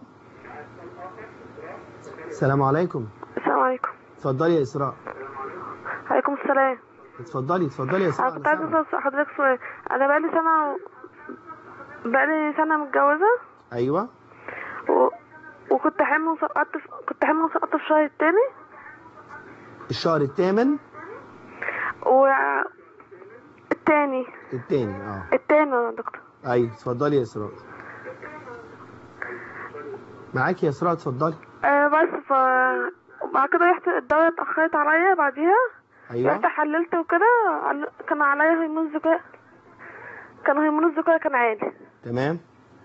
Speaker 2: السلام عليكم
Speaker 6: السلام عليكم
Speaker 2: اتفضلي يا اسراء
Speaker 6: عليكم السلام
Speaker 2: اتفضلي اتفضلي يا
Speaker 6: انا
Speaker 2: اسراء
Speaker 6: كنت
Speaker 2: أنا
Speaker 6: عايزه
Speaker 2: سامعك.
Speaker 6: اسال حضرتك سؤال انا بقالي سنه بقالي سنه متجوزه
Speaker 2: ايوه
Speaker 7: و... وكنت حامل وسقطت في... كنت حامل وسقطت في الشهر التاني
Speaker 2: الشهر الثامن
Speaker 7: و التاني
Speaker 2: الثاني اه
Speaker 7: التاني يا دكتور
Speaker 2: ايوه اتفضلي يا اسراء معاكي يا اسراء اتفضلي
Speaker 7: آه بس ف وبعد كده رحت الدورة اتأخرت عليا بعديها
Speaker 2: ايوه
Speaker 7: رحت حللت وكده عل- كان عليا هرمون الذكاء كان هرمون الذكاء كان عالي
Speaker 2: تمام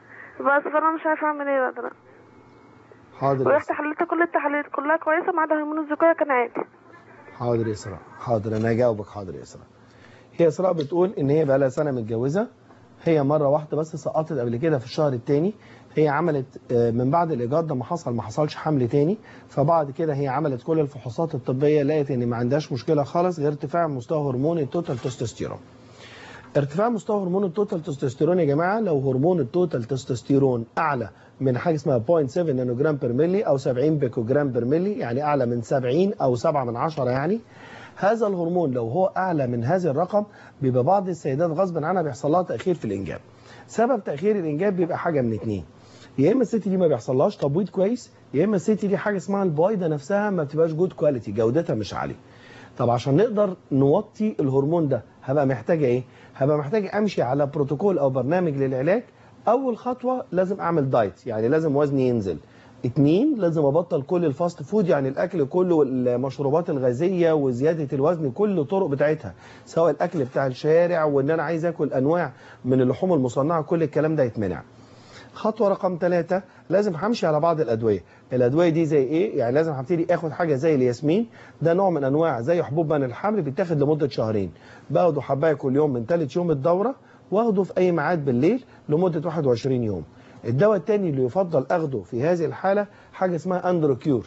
Speaker 7: بس فانا مش عارفه اعمل ايه بقى دلوقتي
Speaker 2: حاضر يا
Speaker 7: ورحت
Speaker 2: إسراء.
Speaker 7: حللت كل التحاليل كلها كويسه ما عدا هرمون الذكاء كان عالي
Speaker 2: حاضر يا اسراء حاضر انا هجاوبك حاضر يا اسراء هي اسراء بتقول ان هي بقى لها سنه متجوزه هي مره واحده بس سقطت قبل كده في الشهر الثاني هي عملت آه، من بعد الايجاد ده ما حصل ما حصلش حمل تاني فبعد كده هي عملت كل الفحوصات الطبيه لقت ان ما عندهاش مشكله خالص غير ارتفاع مستوى هرمون التوتال تستوستيرون ارتفاع مستوى هرمون التوتال تستوستيرون يا جماعه لو هرمون التوتال تستوستيرون اعلى من حاجه اسمها 0.7 نانوجرام بير ملي او 70 بيكوجرام بير ملي يعني اعلى من 70 او 7 من 10 يعني هذا الهرمون لو هو اعلى من هذا الرقم بيبقى بعض السيدات غصب عنها بيحصل لها تاخير في الانجاب سبب تاخير الانجاب بيبقى حاجه من اتنين يا اما الست دي ما بيحصلهاش تبويض كويس يا اما الست دي حاجه اسمها البويضه نفسها ما بتبقاش جود كواليتي جودتها مش عاليه طب عشان نقدر نوطي الهرمون ده هبقى محتاجه ايه هبقى محتاج امشي على بروتوكول او برنامج للعلاج اول خطوه لازم اعمل دايت يعني لازم وزني ينزل اتنين لازم ابطل كل الفاست فود يعني الاكل كله والمشروبات الغازيه وزياده الوزن كل الطرق بتاعتها سواء الاكل بتاع الشارع وان انا عايز اكل انواع من اللحوم المصنعه كل الكلام ده يتمنع خطوه رقم ثلاثة لازم همشي على بعض الادويه الادويه دي زي ايه يعني لازم هبتدي اخد حاجه زي الياسمين ده نوع من انواع زي حبوب من الحمل بيتاخد لمده شهرين باخده حبايه كل يوم من ثالث يوم الدوره واخده في اي ميعاد بالليل لمده 21 يوم الدواء الثاني اللي يفضل اخده في هذه الحاله حاجه اسمها اندروكيور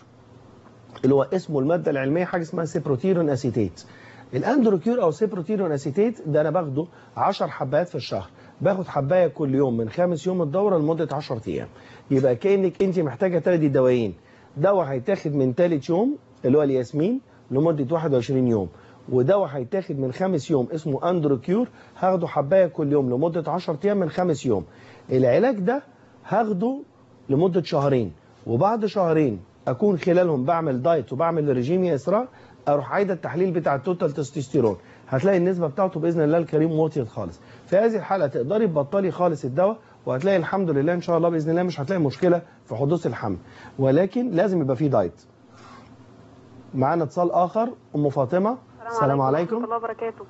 Speaker 2: اللي هو اسمه الماده العلميه حاجه اسمها سيبروتيرون اسيتيت الاندروكيور او سيبروتيرون اسيتيت ده انا باخده 10 حبات في الشهر باخد حبايه كل يوم من خامس يوم الدوره لمده 10 ايام يبقى كانك انت محتاجه تاخدي دوايين دواء هيتاخد من ثالث يوم اللي هو الياسمين لمده 21 يوم ودواء هيتاخد من خامس يوم اسمه اندروكيور هاخده حبايه كل يوم لمده 10 ايام من خامس يوم العلاج ده هاخده لمده شهرين وبعد شهرين اكون خلالهم بعمل دايت وبعمل ريجيم يا اسراء اروح عايده التحليل بتاع التوتال تستوستيرون هتلاقي النسبه بتاعته باذن الله الكريم واطيت خالص في هذه الحاله تقدري تبطلي خالص الدواء وهتلاقي الحمد لله ان شاء الله باذن الله مش هتلاقي مشكله في حدوث الحمل ولكن لازم يبقى فيه دايت معانا اتصال اخر ام فاطمه السلام عليكم
Speaker 7: ورحمه الله وبركاته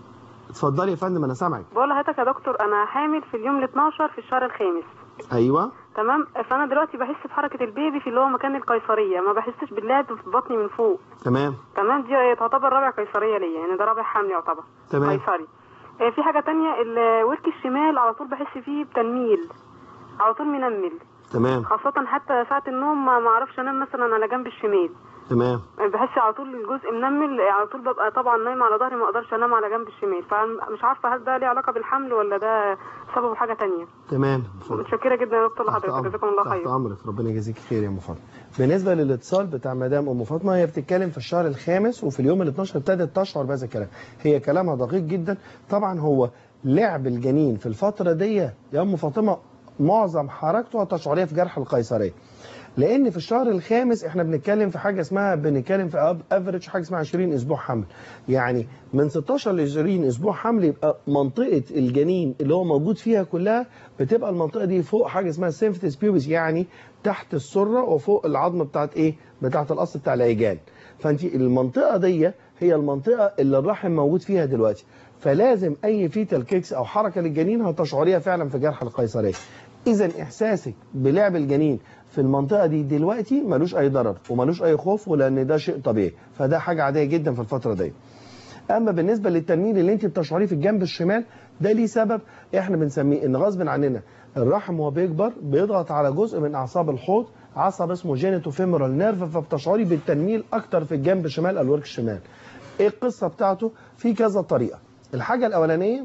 Speaker 2: اتفضلي يا فندم انا سامعك
Speaker 7: بقول لحضرتك يا دكتور انا حامل في اليوم ال 12 في الشهر الخامس
Speaker 2: ايوه
Speaker 7: تمام فانا دلوقتي بحس بحركه البيبي في اللي هو مكان القيصريه ما بحسش باللهب في بطني من فوق
Speaker 2: تمام
Speaker 7: تمام دي تعتبر رابع قيصريه ليا يعني ده رابع حمل يعتبر
Speaker 2: تمام.
Speaker 7: قيصري آه، في حاجه تانية الورك الشمال على طول بحس فيه بتنميل على طول منمل
Speaker 2: تمام
Speaker 7: خاصة حتى ساعة النوم ما ما اعرفش انام مثلا على جنب الشمال
Speaker 2: تمام
Speaker 7: بحس على طول الجزء منمل على طول ببقى طبعا نايمة على ظهري ما اقدرش انام على جنب الشمال فمش عارفة هل ده ليه علاقة بالحمل ولا ده سببه حاجة تانية
Speaker 2: تمام اتفضل.
Speaker 7: متشكرة جدا يا دكتور
Speaker 2: تحت
Speaker 7: لحضرتك
Speaker 2: أمرك
Speaker 7: جزاكم الله
Speaker 2: تحت
Speaker 7: خير
Speaker 2: امرك ربنا يجازيك خير يا ام فاطمه بالنسبه للاتصال بتاع مدام ام فاطمه هي بتتكلم في الشهر الخامس وفي اليوم ال 12 ابتدت تشعر بهذا الكلام هي كلامها دقيق جدا طبعا هو لعب الجنين في الفتره دي يا ام فاطمه معظم حركته هتشعريه في جرح القيصريه لان في الشهر الخامس احنا بنتكلم في حاجه اسمها بنتكلم في افريج حاجه اسمها 20 اسبوع حمل يعني من 16 ل 20 اسبوع حمل يبقى منطقه الجنين اللي هو موجود فيها كلها بتبقى المنطقه دي فوق حاجه اسمها سيمفتس بيوبس يعني تحت السره وفوق العظمه بتاعت ايه بتاعت القص بتاع العيجان فانت المنطقه دي هي المنطقه اللي الرحم موجود فيها دلوقتي فلازم اي فيتال كيكس او حركه للجنين هتشعريها فعلا في جرح القيصريه اذا احساسك بلعب الجنين في المنطقه دي دلوقتي ملوش اي ضرر وملوش اي خوف ولان ده شيء طبيعي فده حاجه عاديه جدا في الفتره دي اما بالنسبه للتنميل اللي انت بتشعريه في الجنب الشمال ده ليه سبب احنا بنسميه ان غصب عننا الرحم وهو بيكبر بيضغط على جزء من اعصاب الحوض عصب اسمه جينيتو فيمورال نيرف فبتشعري بالتنميل اكتر في الجنب الشمال او الورك الشمال ايه القصه بتاعته في كذا طريقه الحاجه الاولانيه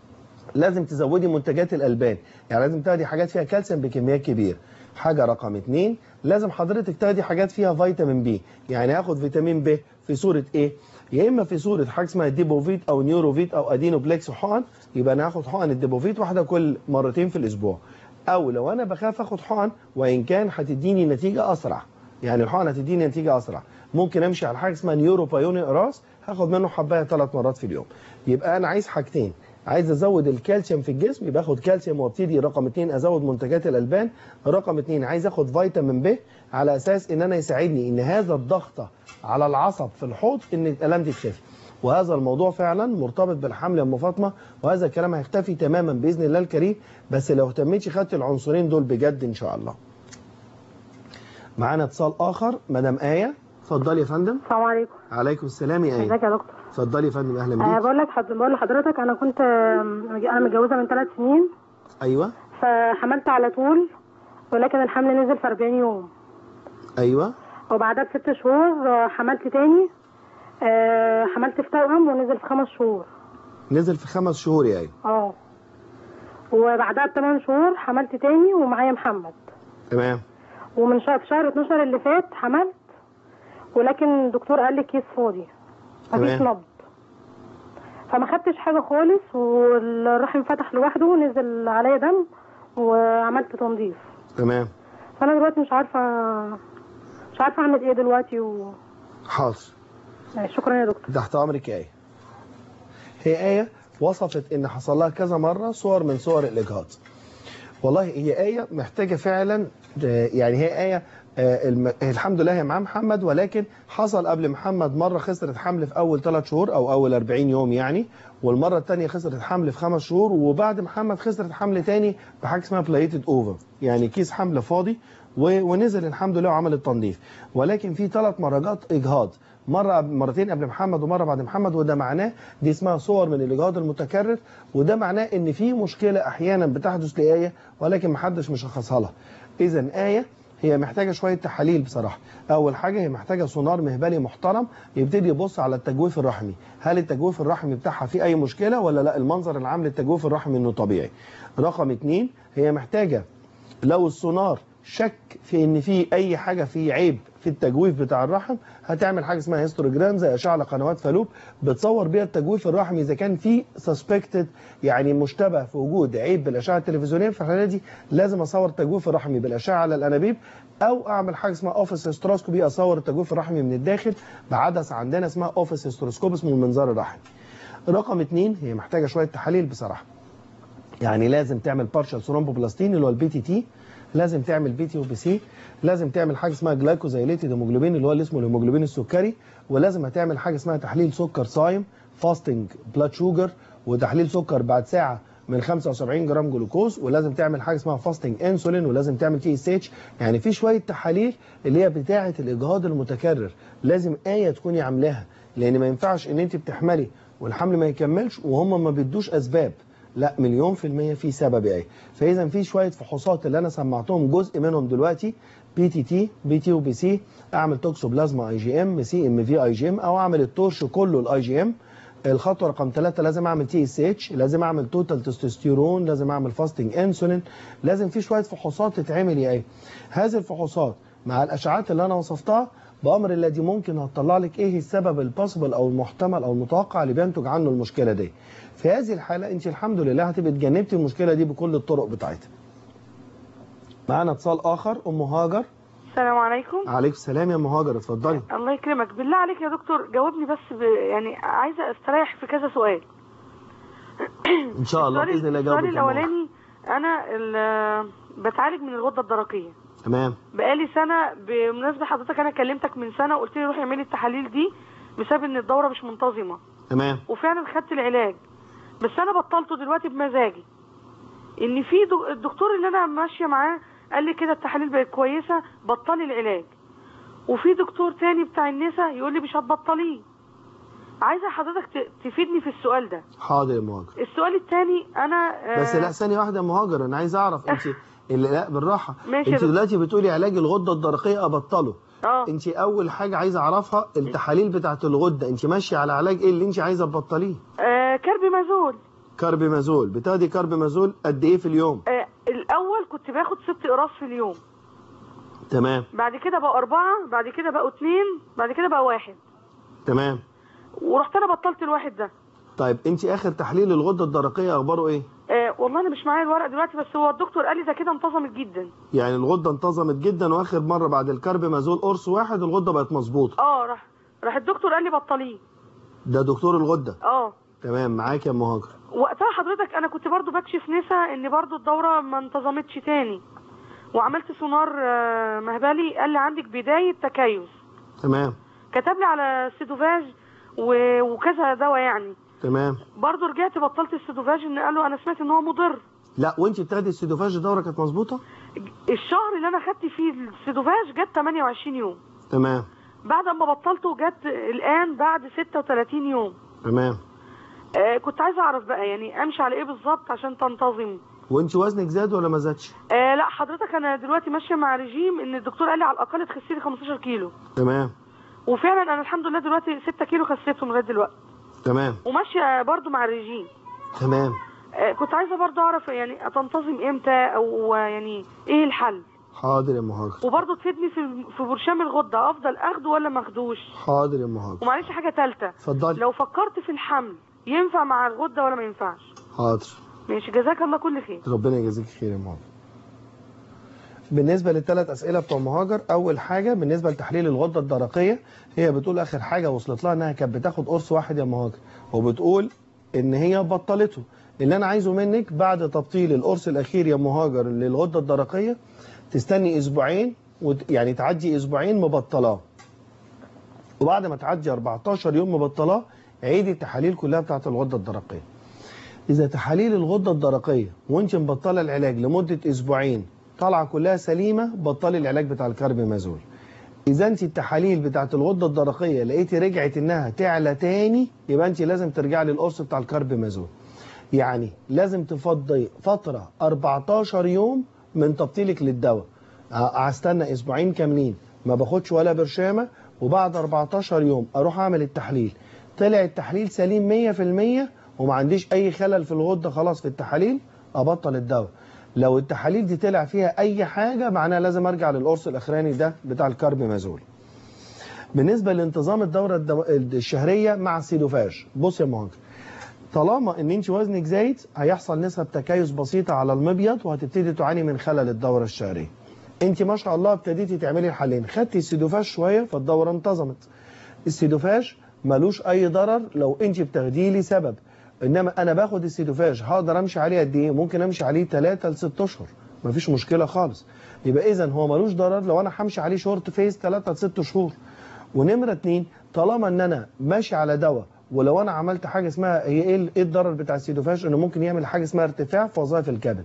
Speaker 2: لازم تزودي منتجات الالبان يعني لازم تاخدي حاجات فيها كالسيوم بكميات كبيره حاجه رقم اتنين لازم حضرتك تاخدي حاجات فيها فيتامين بي يعني هاخد فيتامين ب في صوره ايه يا اما في صوره حاجه اسمها ديبوفيت او نيوروفيت او ادينوبلكس حقن يبقى انا هاخد حقن الديبوفيت واحده كل مرتين في الاسبوع او لو انا بخاف اخد حقن وان كان هتديني نتيجه اسرع يعني الحقن هتديني نتيجه اسرع ممكن امشي على حاجه اسمها نيورو بايوني اراس هاخد منه حبايه ثلاث مرات في اليوم يبقى انا عايز حاجتين عايز ازود الكالسيوم في الجسم يبقى اخد كالسيوم وابتدي رقم اتنين ازود منتجات الالبان رقم اتنين عايز اخد فيتامين ب على اساس ان انا يساعدني ان هذا الضغط على العصب في الحوض ان الالام دي تخف وهذا الموضوع فعلا مرتبط بالحمل يا ام فاطمه وهذا الكلام هيختفي تماما باذن الله الكريم بس لو اهتميتي خدت العنصرين دول بجد ان شاء الله معانا اتصال اخر مدام ايه اتفضلي يا فندم
Speaker 8: السلام عليكم
Speaker 2: عليكم السلام يا ايه
Speaker 8: ازيك يا دكتور
Speaker 2: اتفضلي يا فندم اهلا
Speaker 8: أه
Speaker 2: بيك
Speaker 8: بقول لك حد... بقول لحضرتك انا كنت آم، انا متجوزه من ثلاث سنين
Speaker 2: ايوه
Speaker 8: فحملت على طول ولكن الحمل نزل في 40 يوم
Speaker 2: ايوه
Speaker 8: وبعدها بست شهور آه، حملت تاني آه، حملت في توأم ونزل في خمس شهور
Speaker 2: نزل في خمس شهور يا ايه
Speaker 8: اه وبعدها بثمان شهور حملت تاني ومعايا محمد
Speaker 2: تمام
Speaker 8: ومن شهر في شهر 12 اللي فات حملت ولكن الدكتور قال لي كيس فاضي مفيش
Speaker 2: تمام.
Speaker 8: نبض فما خدتش حاجه خالص والرحم فتح لوحده ونزل عليا دم وعملت تنظيف
Speaker 2: تمام
Speaker 8: فانا دلوقتي مش عارفه مش عارفه اعمل ايه دلوقتي و...
Speaker 2: حاضر
Speaker 8: شكرا يا دكتور
Speaker 2: تحت امرك يا ايه هي ايه وصفت ان حصل لها كذا مره صور من صور الاجهاض والله هي ايه محتاجه فعلا آه، يعني هي ايه آه، الم- الحمد لله هي مع محمد ولكن حصل قبل محمد مره خسرت حمل في اول ثلاث شهور او اول 40 يوم يعني والمره الثانيه خسرت حمل في خمس شهور وبعد محمد خسرت حمل تاني بحاجه اسمها بلايتد اوفر يعني كيس حمل فاضي و- ونزل الحمد لله وعمل التنظيف ولكن في ثلاث مرات اجهاض مره مرتين قبل محمد ومره بعد محمد وده معناه دي اسمها صور من الاجهاض المتكرر وده معناه ان في مشكله احيانا بتحدث لايه ولكن محدش مشخصها لها اذا ايه هي محتاجه شويه تحاليل بصراحه اول حاجه هي محتاجه سونار مهبلي محترم يبتدي يبص على التجويف الرحمي هل التجويف الرحمي بتاعها فيه اي مشكله ولا لا المنظر العام للتجويف الرحمي انه طبيعي رقم اتنين هي محتاجه لو السونار شك في ان في اي حاجه في عيب في التجويف بتاع الرحم هتعمل حاجه اسمها هيستوجرام زي اشعه على قنوات فالوب بتصور بيها التجويف الرحمي اذا كان في سسبكتد يعني مشتبه في وجود عيب بالاشعه التلفزيونيه في الحاله دي لازم اصور التجويف الرحمي بالاشعه على الانابيب او اعمل حاجه اسمها اوفيس هيستروسكوبي اصور التجويف الرحمي من الداخل بعدسه عندنا اسمها اوفيس هيستروسكوب اسمه المنظار الرحمي رقم اتنين هي محتاجه شويه تحاليل بصراحه يعني لازم تعمل بارشال ثرومبوبلاستين اللي هو البي تي تي لازم تعمل بي تي او بي سي لازم تعمل حاجه اسمها جلايكوزايليتد هيموجلوبين اللي هو اللي اسمه الهيموجلوبين السكري ولازم هتعمل حاجه اسمها تحليل سكر صايم فاستنج بلاد شوجر وتحليل سكر بعد ساعه من 75 جرام جلوكوز ولازم تعمل حاجه اسمها فاستنج انسولين ولازم تعمل تي اس اتش يعني في شويه تحاليل اللي هي بتاعه الاجهاض المتكرر لازم ايه تكوني عاملاها لان ما ينفعش ان انت بتحملي والحمل ما يكملش وهم ما بيدوش اسباب لا مليون في المية في سبب ايه فاذا في شوية فحوصات اللي انا سمعتهم جزء منهم دلوقتي بي تي تي بي تي وبي سي اعمل توكسوبلازما اي جي ام سي ام في اي جي ام او اعمل التورش كله الاي جي ام الخطوه رقم ثلاثة لازم اعمل تي اس اتش لازم اعمل توتال تستوستيرون لازم اعمل فاستنج انسولين لازم في شويه فحوصات تتعمل يا ايه هذه الفحوصات مع الاشعاعات اللي انا وصفتها بامر الله دي ممكن هتطلع لك ايه السبب الباسبل او المحتمل او المتوقع اللي بينتج عنه المشكله دي في هذه الحاله انت الحمد لله هتبقى اتجنبتي المشكله دي بكل الطرق بتاعتها معانا اتصال اخر ام هاجر
Speaker 9: السلام عليكم
Speaker 2: عليكم السلام يا ام هاجر اتفضلي
Speaker 9: الله يكرمك بالله عليك يا دكتور جاوبني بس ب... يعني عايزه استريح في كذا سؤال
Speaker 2: ان شاء الله
Speaker 9: السؤال-
Speaker 2: باذن الله
Speaker 9: السؤال
Speaker 2: جاوبك يا أم هاجر.
Speaker 9: الاولاني انا ال- بتعالج من الغده الدرقيه
Speaker 2: تمام
Speaker 9: بقالي سنه بمناسبه حضرتك انا كلمتك من سنه وقلت لي روحي اعملي التحاليل دي بسبب ان الدوره مش منتظمه
Speaker 2: تمام
Speaker 9: وفعلا خدت العلاج بس انا بطلته دلوقتي بمزاجي ان في دو- الدكتور اللي انا ماشيه معاه قال لي كده التحاليل بقت كويسه بطلي العلاج وفي دكتور تاني بتاع النساء يقول لي مش هتبطليه عايزه حضرتك ت- تفيدني في السؤال ده
Speaker 2: حاضر يا ام هاجر
Speaker 9: السؤال التاني انا آه،
Speaker 2: بس لا ثانيه واحده يا ام هاجر انا عايز اعرف انت اللي لا بالراحه
Speaker 9: ماشي يا
Speaker 2: انت
Speaker 9: دكتور.
Speaker 2: دلوقتي بتقولي علاج الغده الدرقيه ابطله
Speaker 9: اه
Speaker 2: انت اول حاجه عايزه اعرفها التحاليل بتاعه الغده انت ماشيه على علاج ايه اللي انت عايزه تبطليه
Speaker 9: آه كاربيمازول
Speaker 2: كاربيمازول بتاخدي كاربيمازول قد ايه في اليوم
Speaker 9: آه الاول كنت باخد ست قراص في اليوم
Speaker 2: تمام
Speaker 9: بعد كده بقوا اربعه بعد كده بقوا اتنين بعد كده بقى واحد
Speaker 2: تمام
Speaker 9: ورحت انا بطلت الواحد ده
Speaker 2: طيب انت اخر تحليل الغده الدرقيه اخباره ايه
Speaker 9: آه والله انا مش معايا الورق دلوقتي بس هو الدكتور قال لي ده كده انتظمت جدا
Speaker 2: يعني الغده انتظمت جدا واخر مره بعد الكربمازول قرص واحد الغده بقت مظبوطه
Speaker 9: اه راح راح الدكتور قال لي بطليه
Speaker 2: ده دكتور الغده
Speaker 9: اه
Speaker 2: تمام معاك يا ام هاجر
Speaker 9: وقتها حضرتك انا كنت برضو بكشف نسا ان برضو الدوره ما انتظمتش تاني وعملت سونار آه، مهبلي قال لي عندك بدايه تكيس
Speaker 2: تمام
Speaker 9: كتب لي على سيدوفاج و- وكذا دواء يعني
Speaker 2: تمام
Speaker 9: برضو رجعت بطلت السيدوفاج ان قالوا انا سمعت ان هو مضر
Speaker 2: لا وانت بتاخدي السيدوفاج الدوره كانت مظبوطه
Speaker 9: الشهر اللي انا خدت فيه السيدوفاج جت 28 يوم
Speaker 2: تمام
Speaker 9: بعد ما بطلته جت الان بعد 36 يوم
Speaker 2: تمام
Speaker 9: آه كنت عايزه اعرف بقى يعني امشي على ايه بالظبط عشان تنتظم
Speaker 2: وانت وزنك زاد ولا ما زادش
Speaker 9: آه لا حضرتك انا دلوقتي ماشيه مع رجيم ان الدكتور قال لي على الاقل تخسي لي 15 كيلو
Speaker 2: تمام
Speaker 9: وفعلا انا الحمد لله دلوقتي 6 كيلو خسيتهم لغايه دلوقتي
Speaker 2: تمام
Speaker 9: وماشيه برضو مع الرجيم
Speaker 2: تمام
Speaker 9: آه كنت عايزه برضو اعرف يعني تنتظم امتى او يعني ايه الحل
Speaker 2: حاضر يا ام هاجر
Speaker 9: وبرضو تفيدني في في برشام الغده افضل اخده ولا ما اخدوش
Speaker 2: حاضر يا ام هاجر
Speaker 9: ومعلش حاجه ثالثه
Speaker 2: اتفضلي
Speaker 9: لو فكرت في الحمل ينفع مع الغده ولا ما ينفعش
Speaker 2: حاضر
Speaker 9: ماشي جزاك الله كل خير
Speaker 2: ربنا يجازيك خير يا ام هاجر بالنسبه للثلاث اسئله بتوع مهاجر اول حاجه بالنسبه لتحليل الغده الدرقيه هي بتقول اخر حاجه وصلت لها انها كانت بتاخد قرص واحد يا مهاجر وبتقول ان هي بطلته اللي انا عايزه منك بعد تبطيل القرص الاخير يا مهاجر للغده الدرقيه تستني اسبوعين وت... يعني تعدي اسبوعين مبطلاه وبعد ما تعدي 14 يوم مبطلاه عيدي التحاليل كلها بتاعت الغده الدرقيه اذا تحاليل الغده الدرقيه وانت مبطله العلاج لمده اسبوعين طالعه كلها سليمه بطلي العلاج بتاع الكربمازول اذا انت التحاليل بتاعت الغده الدرقيه لقيتي رجعت انها تعلى تاني يبقى انت لازم ترجعي للقرص بتاع الكربمازول يعني لازم تفضي فتره 14 يوم من تبطيلك للدواء ه- هستنى اسبوعين كاملين ما باخدش ولا برشامه وبعد 14 يوم اروح اعمل التحليل طلع التحليل سليم 100% وما عنديش اي خلل في الغده خلاص في التحاليل ابطل الدواء لو التحاليل دي طلع فيها اي حاجه معناها لازم ارجع للقرص الاخراني ده بتاع الكربمازول بالنسبه لانتظام الدوره الدو... الشهريه مع السيدوفاج بص يا مهاجر طالما ان انت وزنك زايد هيحصل نسب تكيس بسيطه على المبيض وهتبتدي تعاني من خلل الدوره الشهريه انت ما شاء الله ابتديتي تعملي الحلين خدتي السيدوفاج شويه فالدوره انتظمت السيدوفاج ملوش اي ضرر لو انت بتاخديه لي سبب انما انا باخد السيدوفاج هقدر امشي عليه قد ايه ممكن امشي عليه 3 ل 6 اشهر مفيش مشكله خالص يبقى اذا هو ملوش ضرر لو انا همشي عليه شورت فيس 3 ل 6 شهور ونمره اتنين طالما ان انا ماشي على دواء ولو انا عملت حاجه اسمها هي ايه ايه الضرر بتاع السيدوفاج انه ممكن يعمل حاجه اسمها ارتفاع في وظائف الكبد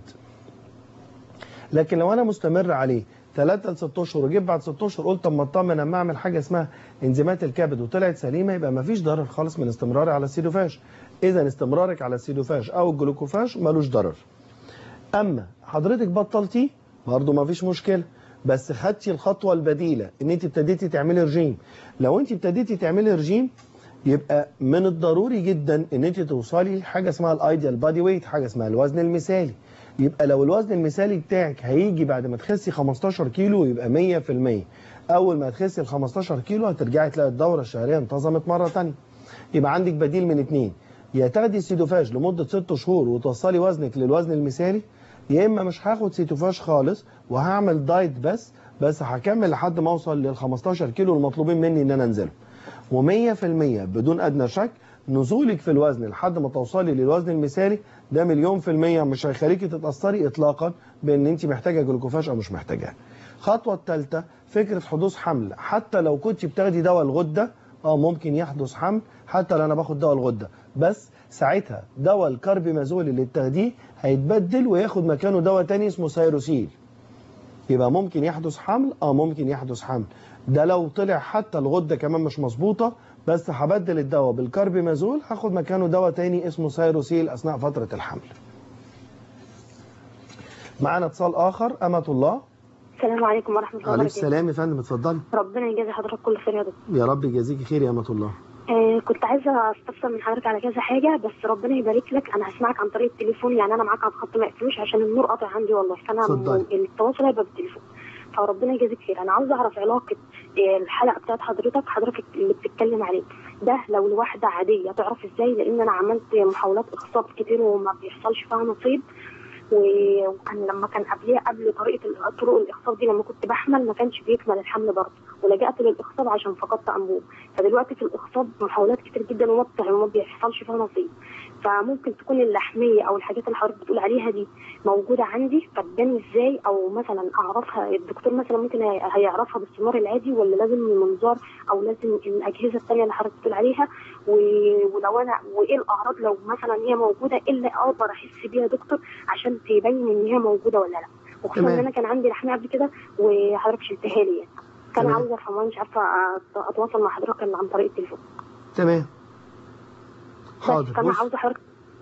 Speaker 2: لكن لو انا مستمر عليه 3 ل 6 اشهر وجيت بعد 6 اشهر قلت طب ما اطمن اما اعمل حاجه اسمها انزيمات الكبد وطلعت سليمه يبقى ما فيش ضرر خالص من استمراري على السيدوفاج اذا استمرارك على السيدوفاج او الجلوكوفاج ملوش ضرر اما حضرتك بطلتيه برضه ما فيش مشكله بس خدتي الخطوه البديله ان انت ابتديتي تعملي رجيم لو انت ابتديتي تعملي رجيم يبقى من الضروري جدا ان انت توصلي لحاجه اسمها الايديال بادي ويت حاجه اسمها الوزن المثالي يبقى لو الوزن المثالي بتاعك هيجي بعد ما تخسي 15 كيلو يبقى 100% اول ما تخسي ال 15 كيلو هترجعي تلاقي الدوره الشهريه انتظمت مره ثانيه يبقى عندك بديل من اتنين يا تاخدي السيدوفاج لمده 6 شهور وتوصلي وزنك للوزن المثالي يا اما مش هاخد سيتوفاج خالص وهعمل دايت بس بس هكمل لحد ما اوصل لل 15 كيلو المطلوبين مني ان انا انزلهم و100% بدون ادنى شك نزولك في الوزن لحد ما توصلي للوزن المثالي ده مليون في المية مش هيخليكي تتأثري إطلاقا بأن أنت محتاجة جلوكوفاج أو مش محتاجاه. الخطوة الثالثة فكرة حدوث حمل حتى لو كنت بتاخدي دواء الغدة اه ممكن يحدث حمل حتى لو انا باخد دواء الغدة بس ساعتها دواء الكاربيمازول اللي بتاخديه هيتبدل وياخد مكانه دواء تاني اسمه سايروسيل يبقى ممكن يحدث حمل اه ممكن يحدث حمل ده لو طلع حتى الغده كمان مش مظبوطه بس هبدل الدواء بالكاربيمازول هاخد مكانه دواء تاني اسمه سايروسيل اثناء فتره الحمل معانا اتصال اخر امه الله
Speaker 10: السلام عليكم ورحمة الله
Speaker 2: عليك
Speaker 10: وبركاته
Speaker 2: السلام يا فندم اتفضلي
Speaker 10: ربنا يجازي حضرتك كل خير يا دكتور
Speaker 2: يا رب يجازيكي خير يا امه الله
Speaker 10: آه كنت عايزة استفسر من حضرتك على كذا حاجة بس ربنا يبارك لك أنا هسمعك عن طريق التليفون يعني أنا معاك على الخط ما يقفلوش عشان النور قاطع عندي والله فأنا
Speaker 2: اتفضلي.
Speaker 10: م- التواصل هيبقى بالتليفون فربنا يجازيك خير انا عاوزه اعرف علاقه آه، الحلقه بتاعت حضرتك حضرتك اللي بتتكلم عليه ده لو لواحده عاديه تعرف ازاي لان انا عملت محاولات اخصاب كتير وما بيحصلش فيها نصيب و- وكان لما كان قبليه قبل طريقه ال- طرق الاخصاب دي لما كنت بحمل ما كانش بيكمل الحمل برضه ولجأت للاخصاب عشان فقدت انبوب فدلوقتي في الاخصاب محاولات كتير جدا وما بت- وما بيحصلش فيها نصيب فممكن تكون اللحميه او الحاجات اللي حضرتك بتقول عليها دي موجوده عندي فتبان ازاي او مثلا اعرفها الدكتور مثلا ممكن هي- هيعرفها بالسونار العادي ولا لازم المنظار او لازم الاجهزه الثانيه اللي حضرتك بتقول عليها و- ولو انا وايه الاعراض لو مثلا هي موجوده ايه اللي اقدر احس بيها يا دكتور عشان تبين ان هي موجوده ولا لا وخصوصا
Speaker 2: تمام.
Speaker 10: ان انا كان عندي لحميه قبل كده وحضرتك شلتها لي يعني كان
Speaker 2: تمام.
Speaker 10: عاوزه افهم مش عارفه أت- اتواصل مع حضرتك إلا عن طريق التليفون
Speaker 2: تمام
Speaker 10: بس
Speaker 2: حاضر
Speaker 10: فانا
Speaker 2: بص
Speaker 10: عاوزه حضرتك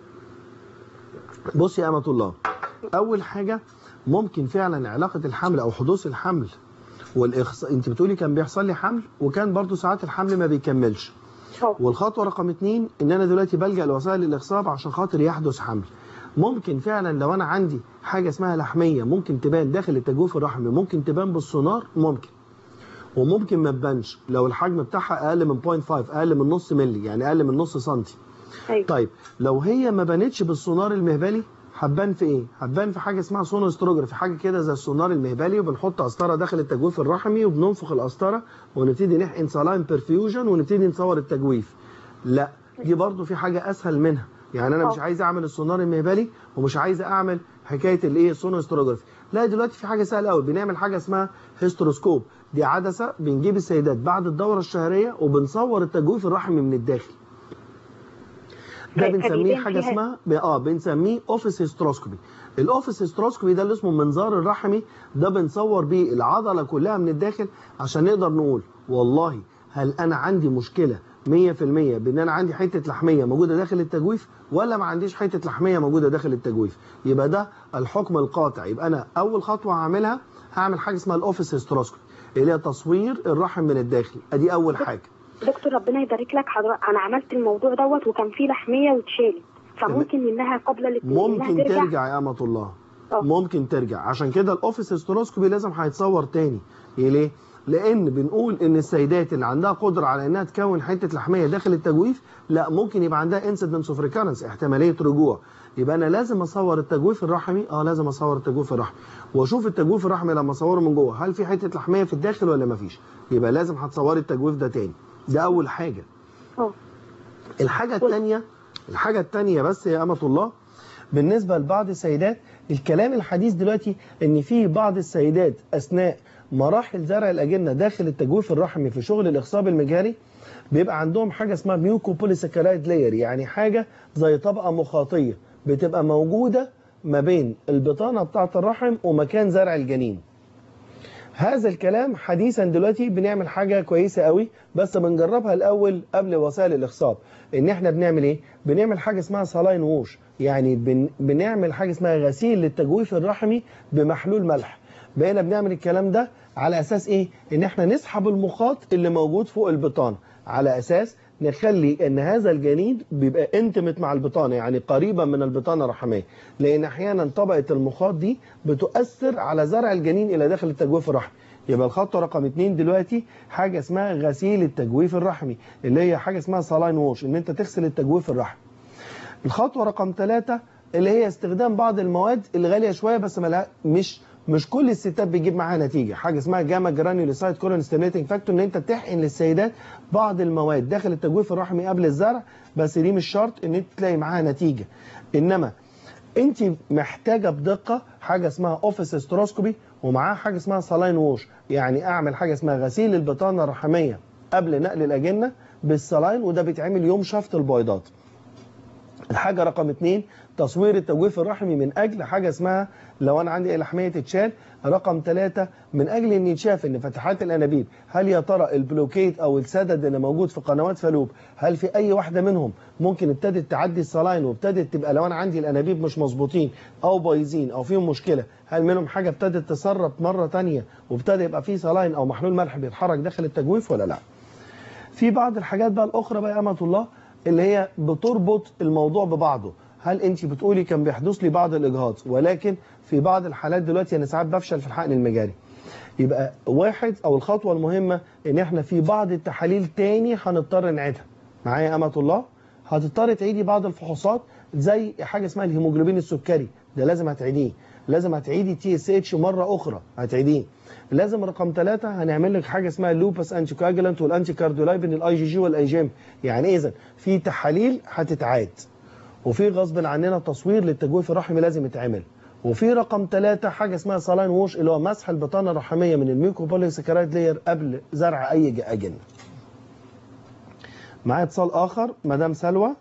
Speaker 2: بص يا أمة الله أول حاجة ممكن فعلا علاقة الحمل أو حدوث الحمل والإخص أنت بتقولي كان بيحصل لي حمل وكان برضو ساعات الحمل ما بيكملش والخطوة رقم اتنين إن أنا دلوقتي بلجأ لوسائل الإخصاب عشان خاطر يحدث حمل ممكن فعلا لو أنا عندي حاجة اسمها لحمية ممكن تبان داخل التجويف الرحمي ممكن تبان بالسونار ممكن وممكن ما تبانش لو الحجم بتاعها أقل من 0.5 أقل من نص ملي يعني أقل من نص سنتي
Speaker 10: أيوة.
Speaker 2: طيب لو هي ما بانتش بالسونار المهبلي هتبان في ايه؟ هتبان في حاجه اسمها سونوستروجرافي حاجه كده زي السونار المهبلي وبنحط قسطره داخل التجويف الرحمي وبننفخ القسطره ونبتدي نحقن سلاين برفيوجن ونبتدي نصور التجويف. لا دي برضو في حاجه اسهل منها يعني انا مش عايز اعمل السونار المهبلي ومش عايز اعمل حكايه الايه سونوستروجرافي لا دلوقتي في حاجه سهله قوي بنعمل حاجه اسمها هيستروسكوب دي عدسه بنجيب السيدات بعد الدوره الشهريه وبنصور التجويف الرحمي من الداخل ده
Speaker 10: طيب،
Speaker 2: بنسميه
Speaker 10: فبيبان
Speaker 2: حاجه
Speaker 10: فيها-
Speaker 2: اسمها اه بنسميه اوفيس هيستروسكوبي الاوفيس هيستروسكوبي ده اللي اسمه المنظار الرحمي ده بنصور بيه العضله كلها من الداخل عشان نقدر نقول والله هل انا عندي مشكله 100% بان انا عندي حته لحميه موجوده داخل التجويف ولا ما عنديش حته لحميه موجوده داخل التجويف يبقى ده الحكم القاطع يبقى انا اول خطوه هعملها هعمل حاجه اسمها الاوفيس هيستروسكوبي اللي هي تصوير الرحم من الداخل ادي اول حاجه
Speaker 10: دكتور ربنا يبارك لك حضرتك انا عملت الموضوع دوت وكان فيه لحميه واتشالت فممكن انها قبل الات-
Speaker 2: ممكن
Speaker 10: إنها ترجع
Speaker 2: ترجع يا أمة الله ممكن ترجع عشان كده الاوفيس هيستروسكوبي لازم هيتصور تاني ليه؟ لان بنقول ان السيدات اللي عندها قدره على انها تكون حته لحميه داخل التجويف لا ممكن يبقى عندها انسيدنس اوف ريكارنس احتماليه رجوع يبقى انا لازم اصور التجويف الرحمي اه لازم اصور التجويف الرحمي واشوف التجويف الرحمي لما اصوره من جوه هل في حته لحميه في الداخل ولا ما فيش يبقى لازم هتصوري التجويف ده تاني ده اول حاجه
Speaker 10: اه
Speaker 2: الحاجة الثانية الحاجة الثانية بس يا أمة الله بالنسبة لبعض السيدات الكلام الحديث دلوقتي ان في بعض السيدات اثناء مراحل زرع الاجنه داخل التجويف الرحمي في شغل الاخصاب المجهري بيبقى عندهم حاجه اسمها ميوكو بوليساكرايد لاير يعني حاجه زي طبقه مخاطيه بتبقى موجوده ما بين البطانه بتاعه الرحم ومكان زرع الجنين هذا الكلام حديثا دلوقتي بنعمل حاجة كويسة قوي بس بنجربها الأول قبل وسائل الإخصاب إن إحنا بنعمل إيه؟ بنعمل حاجة اسمها سلاين ووش يعني بن بنعمل حاجة اسمها غسيل للتجويف الرحمي بمحلول ملح بقينا بنعمل الكلام ده على أساس إيه؟ إن إحنا نسحب المخاط اللي موجود فوق البطانة على أساس نخلي ان هذا الجنين بيبقى انتمت مع البطانه يعني قريبا من البطانه الرحميه لان احيانا طبقه المخاط دي بتؤثر على زرع الجنين الى داخل التجويف الرحمي يبقى الخطوه رقم اتنين دلوقتي حاجه اسمها غسيل التجويف الرحمي اللي هي حاجه اسمها سلاين ووش ان انت تغسل التجويف الرحمي الخطوه رقم ثلاثة اللي هي استخدام بعض المواد اللي غاليه شويه بس ملها مش مش كل الستات بيجيب معاها نتيجه حاجه اسمها جاما جرانيولوسايد كولون ستيميليتنج فاكتور ان انت تحقن للسيدات بعض المواد داخل التجويف الرحمي قبل الزرع بس دي مش شرط ان انت تلاقي معاها نتيجه انما انت محتاجه بدقه حاجه اسمها اوفيس استروسكوبي ومعاها حاجه اسمها سلاين ووش يعني اعمل حاجه اسمها غسيل البطانه الرحميه قبل نقل الاجنه بالسلاين وده بيتعمل يوم شفط البيضات الحاجة رقم اتنين تصوير التجويف الرحمي من أجل حاجة اسمها لو أنا عندي لحمية تتشال رقم ثلاثة من أجل أن يتشاف أن فتحات الأنابيب هل يا ترى البلوكيت أو السدد اللي موجود في قنوات فالوب هل في أي واحدة منهم ممكن ابتدت تعدي الصلاين وابتدت تبقى لو أنا عندي الأنابيب مش مظبوطين أو بايظين أو فيهم مشكلة هل منهم حاجة ابتدت تسرب مرة تانية وابتدى يبقى فيه صلاين أو محلول ملح بيتحرك داخل التجويف ولا لا في بعض الحاجات بقى الأخرى بقى يا أمة الله اللي هي بتربط الموضوع ببعضه هل انت بتقولي كان بيحدث لي بعض الاجهاض ولكن في بعض الحالات دلوقتي انا ساعات بفشل في الحقن المجاري يبقى واحد او الخطوه المهمه ان احنا في بعض التحاليل تاني هنضطر نعيدها معايا امه الله هتضطر تعيدي بعض الفحوصات زي حاجه اسمها الهيموجلوبين السكري ده لازم هتعيديه لازم هتعيدي تي اس اتش مره اخرى هتعيديه لازم رقم ثلاثة هنعمل لك حاجه اسمها اللوبس انتي كواجلانت والانتي كارديولايبين الاي جي جي والاي جيم يعني اذا في تحاليل هتتعاد وفي غصب عننا تصوير للتجويف الرحمي لازم يتعمل وفي رقم ثلاثة حاجة اسمها صلاين ووش اللي هو مسح البطانة الرحمية من الميكروبوليسكرايد لاير قبل زرع أي أجنة. معايا اتصال آخر مدام سلوى.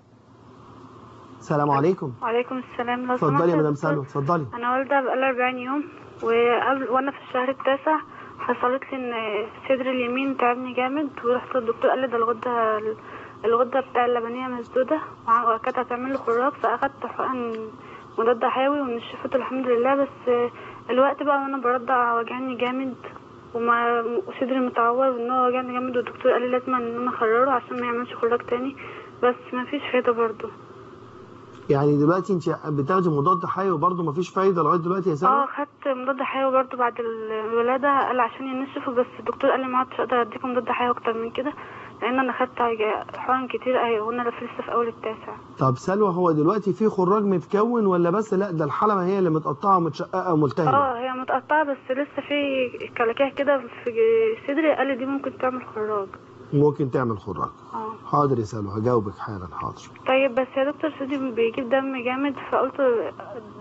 Speaker 2: السلام عليكم.
Speaker 11: وعليكم السلام لو
Speaker 2: اتفضلي
Speaker 11: سمحت
Speaker 2: يا مدام
Speaker 11: دكتور،
Speaker 2: سلوى اتفضلي.
Speaker 11: انا والده بقالي 40 يوم وقبل وانا في الشهر التاسع حصلت لي ان صدري اليمين تعبني جامد ورحت للدكتور قال لي ده الغده الغده بتاع اللبنيه مسدوده وع- وكانت هتعمل لي خراج فاخدت حقن مضاد حيوي ونشفت الحمد لله بس الوقت بقى وانا برضع وجعني جامد وما وصدري متعور ان هو وجعني جامد والدكتور قال لي لازم ان انا اخرره عشان ما يعملش خراج تاني بس ما فيش فايده برضه
Speaker 2: يعني دلوقتي انت بتاخدي مضاد حيوي وبرضه مفيش فايدة لغاية دلوقتي يا سلوى؟
Speaker 11: اه خدت مضاد حيوي برضه بعد الولادة قال عشان ينشفوا بس الدكتور قال لي ما عدتش اقدر اديكم مضاد حيوي اكتر من كده لان انا خدت حاجة- حقن كتير ايوه وانا لسه في اول التاسع
Speaker 2: طب سلوى هو دلوقتي في خراج متكون ولا بس لا ده الحلمة هي اللي متقطعة ومتشققة وملتهبة؟
Speaker 11: اه هي متقطعة بس لسه في كلاكيع كده في صدري قال لي دي ممكن تعمل خراج
Speaker 2: ممكن تعمل خراج.
Speaker 11: اه
Speaker 2: حاضر يا سلوى هجاوبك حالا حاضر.
Speaker 11: طيب بس يا دكتور صدري بيجيب دم جامد فقلت آه،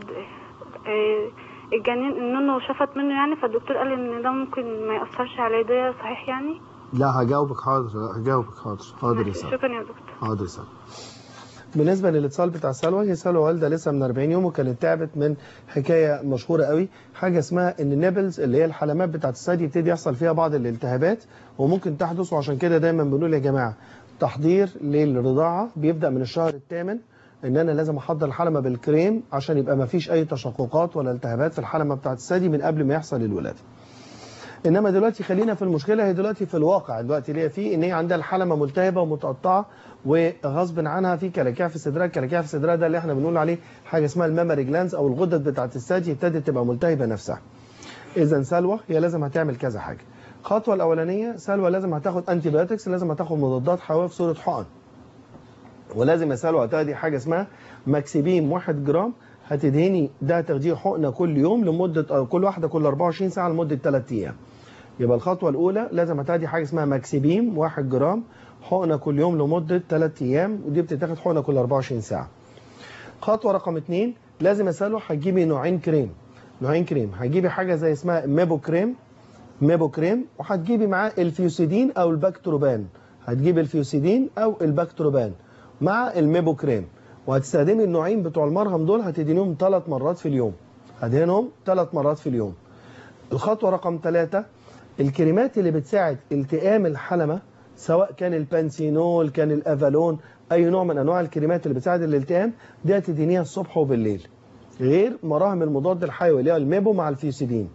Speaker 11: آه، الجنين النونو شفت منه يعني فالدكتور قال لي ان ده ممكن ما يأثرش على ده صحيح يعني
Speaker 2: لا هجاوبك حاضر هجاوبك حاضر حاضر يا سلوى.
Speaker 11: شكرا يا دكتور
Speaker 2: حاضر يا سلوى. بالنسبة للاتصال بتاع سلوى هي سلوى والدة لسه من 40 يوم وكانت تعبت من حكاية مشهورة قوي حاجة اسمها ان النبلز اللي هي الحلمات بتاعت الثدي يبتدي يحصل فيها بعض الالتهابات وممكن تحدث وعشان كده دايما بنقول يا جماعة تحضير للرضاعة بيبدأ من الشهر الثامن ان انا لازم احضر الحلمة بالكريم عشان يبقى ما فيش اي تشققات ولا التهابات في الحلمة بتاعت الثدي من قبل ما يحصل الولادة انما دلوقتي خلينا في المشكله هي دلوقتي في الواقع دلوقتي اللي هي فيه ان هي عندها الحلمه ملتهبه ومتقطعه وغصب عنها في كلاكيع في صدرها الكلاكيع في صدرها ده اللي احنا بنقول عليه حاجه اسمها المامري جلانز او الغدد بتاعه الثدي ابتدت تبقى ملتهبه نفسها اذا سلوى هي لازم هتعمل كذا حاجه الخطوه الاولانيه سلوى لازم هتاخد انتي بايوتكس لازم هتاخد مضادات حيويه في صوره حقن ولازم يا سلوى هتاخدي حاجه اسمها ماكسيبيم 1 جرام هتدهني ده تاخديه حقنه كل يوم لمده أو كل واحده كل 24 ساعه لمده 3 ايام يبقى الخطوه الاولى لازم هتاخدي حاجه اسمها ماكسيبيم 1 جرام حقنه كل يوم لمده 3 ايام ودي بتتاخد حقنه كل 24 ساعه خطوه رقم 2 لازم يا سلوى هتجيبي نوعين كريم نوعين كريم هتجيبي حاجه زي اسمها ميبو كريم ميبو كريم وهتجيبي معاه الفيوسيدين او الباكتروبان هتجيبي الفيوسيدين او الباكتروبان مع الميبو كريم وهتستخدمي النوعين بتوع المرهم دول هتدينهم ثلاث مرات في اليوم هدهنهم ثلاث مرات في اليوم الخطوه رقم ثلاثة الكريمات اللي بتساعد التئام الحلمه سواء كان البانسينول كان الافالون اي نوع من انواع الكريمات اللي بتساعد الالتئام دي هتدينيها الصبح وبالليل غير مراهم المضاد الحيوي اللي هو الميبو مع الفيوسيدين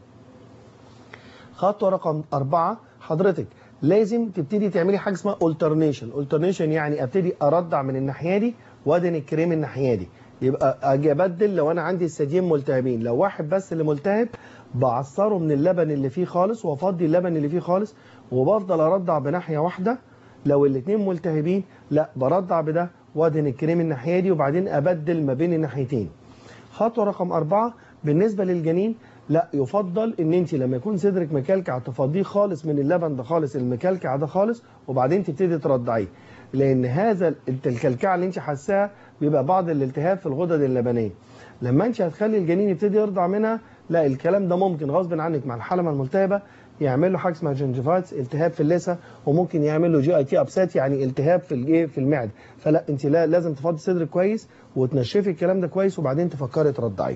Speaker 2: خطوه رقم أربعة حضرتك لازم تبتدي تعملي حاجه اسمها اولترنيشن اولترنيشن يعني ابتدي ارضع من الناحيه دي وادن الكريم الناحيه دي يبقى اجي ابدل لو انا عندي الثديين ملتهبين لو واحد بس اللي ملتهب بعصره من اللبن اللي فيه خالص وافضي اللبن اللي فيه خالص وبفضل ارضع بناحيه واحده لو الاثنين ملتهبين لا برضع بده وادهن الكريم الناحيه دي وبعدين ابدل ما بين الناحيتين خطوه رقم أربعة بالنسبه للجنين لا يفضل ان انت لما يكون صدرك مكلكع تفضيه خالص من اللبن ده خالص المكلكع ده خالص وبعدين تبتدي ترضعيه لان هذا الكلكعه اللي انت حاساها بيبقى بعض الالتهاب في الغدد اللبنيه لما انت هتخلي الجنين يبتدي يرضع منها لا الكلام ده ممكن غصب عنك مع الحلمه الملتهبه يعمل له حاجه اسمها جنجفايتس التهاب في اللثه وممكن يعمل له جي اي تي ابسات يعني التهاب في الايه في المعده فلا انت لا لازم تفضي صدرك كويس وتنشفي الكلام ده كويس وبعدين تفكري ترضعيه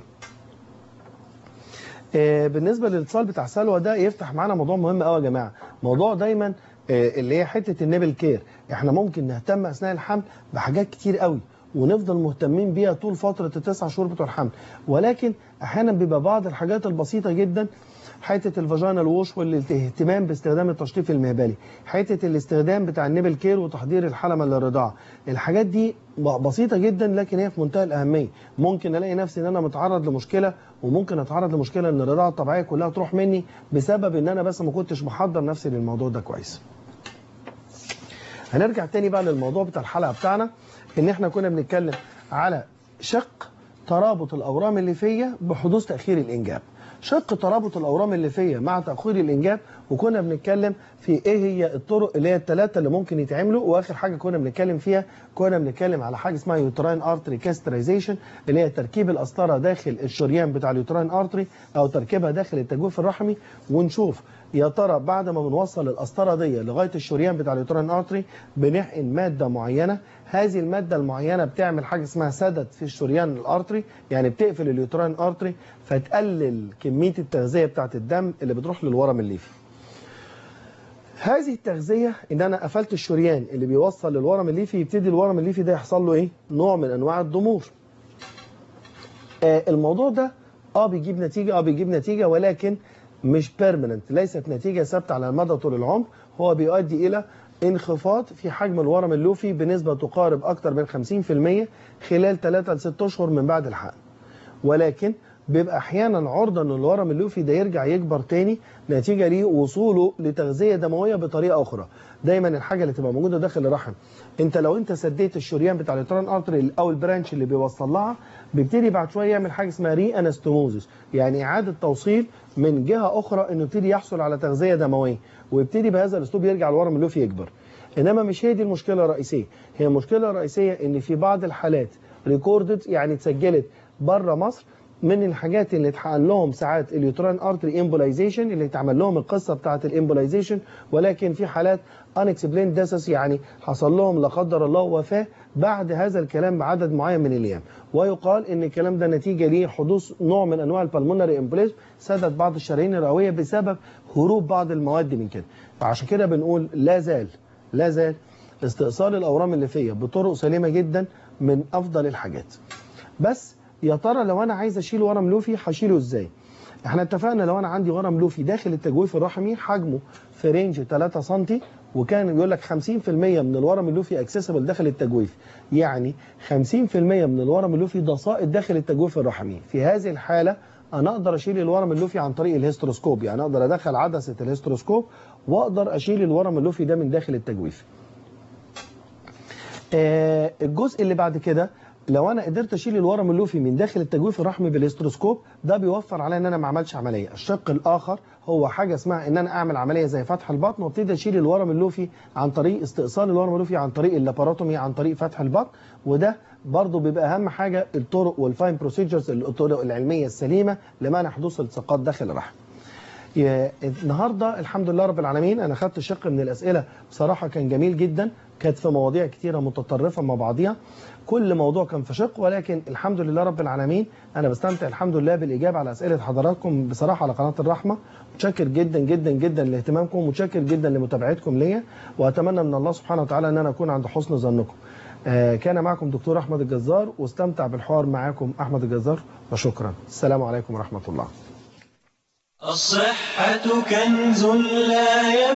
Speaker 2: آه، بالنسبه للاتصال بتاع سلوى ده يفتح معانا موضوع مهم قوي يا جماعه موضوع دايما آه، اللي هي حته النبل كير احنا ممكن نهتم اثناء الحمل بحاجات كتير قوي ونفضل مهتمين بيها طول فتره التسع شهور بتوع الحمل ولكن احيانا بيبقى بعض الحاجات البسيطه جدا حته الفاجينال ووش والاهتمام باستخدام التشطيف المهبلي حته الاستخدام بتاع النبل كير وتحضير الحلمه للرضاعه الحاجات دي ب- بسيطه جدا لكن هي في منتهى الاهميه ممكن الاقي نفسي ان انا متعرض لمشكله وممكن اتعرض لمشكله ان الرضاعه الطبيعيه كلها تروح مني بسبب ان انا بس ما كنتش محضر نفسي للموضوع ده كويس هنرجع تاني بقى للموضوع بتاع الحلقه بتاعنا ان احنا كنا بنتكلم على شق ترابط الاورام الليفيه بحدوث تاخير الانجاب شق ترابط الاورام الليفيه مع تاخير الانجاب وكنا بنتكلم في ايه هي الطرق اللي هي الثلاثه اللي ممكن يتعملوا واخر حاجه كنا بنتكلم فيها كنا بنتكلم على حاجه اسمها يوتراين ارتري كاسترايزيشن اللي هي تركيب القسطره داخل الشريان بتاع اليوتراين ارتري او تركيبها داخل التجويف الرحمي ونشوف يا ترى بعد ما بنوصل القسطره دي لغايه الشريان بتاع اليوتراين ارتري بنحقن ماده معينه هذه الماده المعينه بتعمل حاجه اسمها سدد في الشريان الارتري يعني بتقفل اليوتراين ارتري فتقلل كميه التغذيه بتاعه الدم اللي بتروح للورم الليفي هذه التغذية ان انا قفلت الشريان اللي بيوصل للورم الليفي يبتدي الورم الليفي ده يحصل له ايه نوع من انواع الضمور آه الموضوع ده اه بيجيب نتيجة اه بيجيب نتيجة ولكن مش بيرمننت ليست نتيجة ثابتة على المدى طول العمر هو بيؤدي الى انخفاض في حجم الورم اللوفي بنسبة تقارب اكتر من 50% خلال 3 ل 6 اشهر من بعد الحقن ولكن بيبقى احيانا عرضه ان الورم اللوفي ده يرجع يكبر تاني نتيجه لوصوله لتغذيه دمويه بطريقه اخرى دايما الحاجه اللي تبقى موجوده داخل الرحم انت لو انت سديت الشريان بتاع اليوتران ارتري او البرانش اللي بيوصل لها بيبتدي بعد شويه يعمل حاجه اسمها ري انستوموزيس يعني اعاده توصيل من جهه اخرى انه يبتدي يحصل على تغذيه دمويه ويبتدي بهذا الاسلوب يرجع الورم اللوفي يكبر انما مش هي دي المشكله الرئيسيه هي المشكله الرئيسيه ان في بعض الحالات ريكوردد يعني اتسجلت بره مصر من الحاجات اللي اتحقن لهم ساعات اليوتران ارتري امبولايزيشن اللي اتعمل لهم القصه بتاعه الامبولايزيشن ولكن في حالات unexplained deaths يعني حصل لهم لا قدر الله وفاه بعد هذا الكلام بعدد معين من الايام ويقال ان الكلام ده نتيجه لحدوث نوع من انواع البلمونري امبوليز سدد بعض الشرايين الرئويه بسبب هروب بعض المواد من كده فعشان كده بنقول لا زال لا زال استئصال الاورام الليفيه بطرق سليمه جدا من افضل الحاجات بس يا ترى لو انا عايز اشيل ورم لوفي هشيله ازاي احنا اتفقنا لو انا عندي ورم لوفي داخل التجويف الرحمي حجمه في رينج 3 سم وكان يقول لك 50% من الورم اللوفي اكسسبل داخل التجويف يعني 50% من الورم اللوفي ده ساقط داخل التجويف الرحمي في هذه الحاله انا اقدر اشيل الورم اللوفي عن طريق الهيستروسكوب يعني اقدر ادخل عدسه الهيستروسكوب واقدر اشيل الورم اللوفي ده من داخل التجويف آه الجزء اللي بعد كده لو انا قدرت اشيل الورم اللوفي من داخل التجويف الرحمي بالهيستروسكوب ده بيوفر عليا ان انا ما اعملش عمليه الشق الاخر هو حاجه اسمها ان انا اعمل عمليه زي فتح البطن وابتدي اشيل الورم اللوفي عن طريق استئصال الورم اللوفي عن طريق اللاباروتومي عن طريق فتح البطن وده برضه بيبقى اهم حاجه الطرق والفاين بروسيجرز الطرق العلميه السليمه لمنع حدوث التصاقات داخل الرحم يا- النهارده الحمد لله رب العالمين انا خدت شق من الاسئله بصراحه كان جميل جدا كانت في مواضيع كتيره متطرفه مع بعضيها كل موضوع كان في شق ولكن الحمد لله رب العالمين انا بستمتع الحمد لله بالاجابه على اسئله حضراتكم بصراحه على قناه الرحمه متشكر جدا جدا جدا لاهتمامكم متشكر جدا لمتابعتكم ليا واتمنى من الله سبحانه وتعالى ان انا اكون عند حسن ظنكم آه، كان معكم دكتور احمد الجزار واستمتع بالحوار معاكم احمد الجزار وشكرا السلام عليكم ورحمه الله
Speaker 1: الصحة كنز لا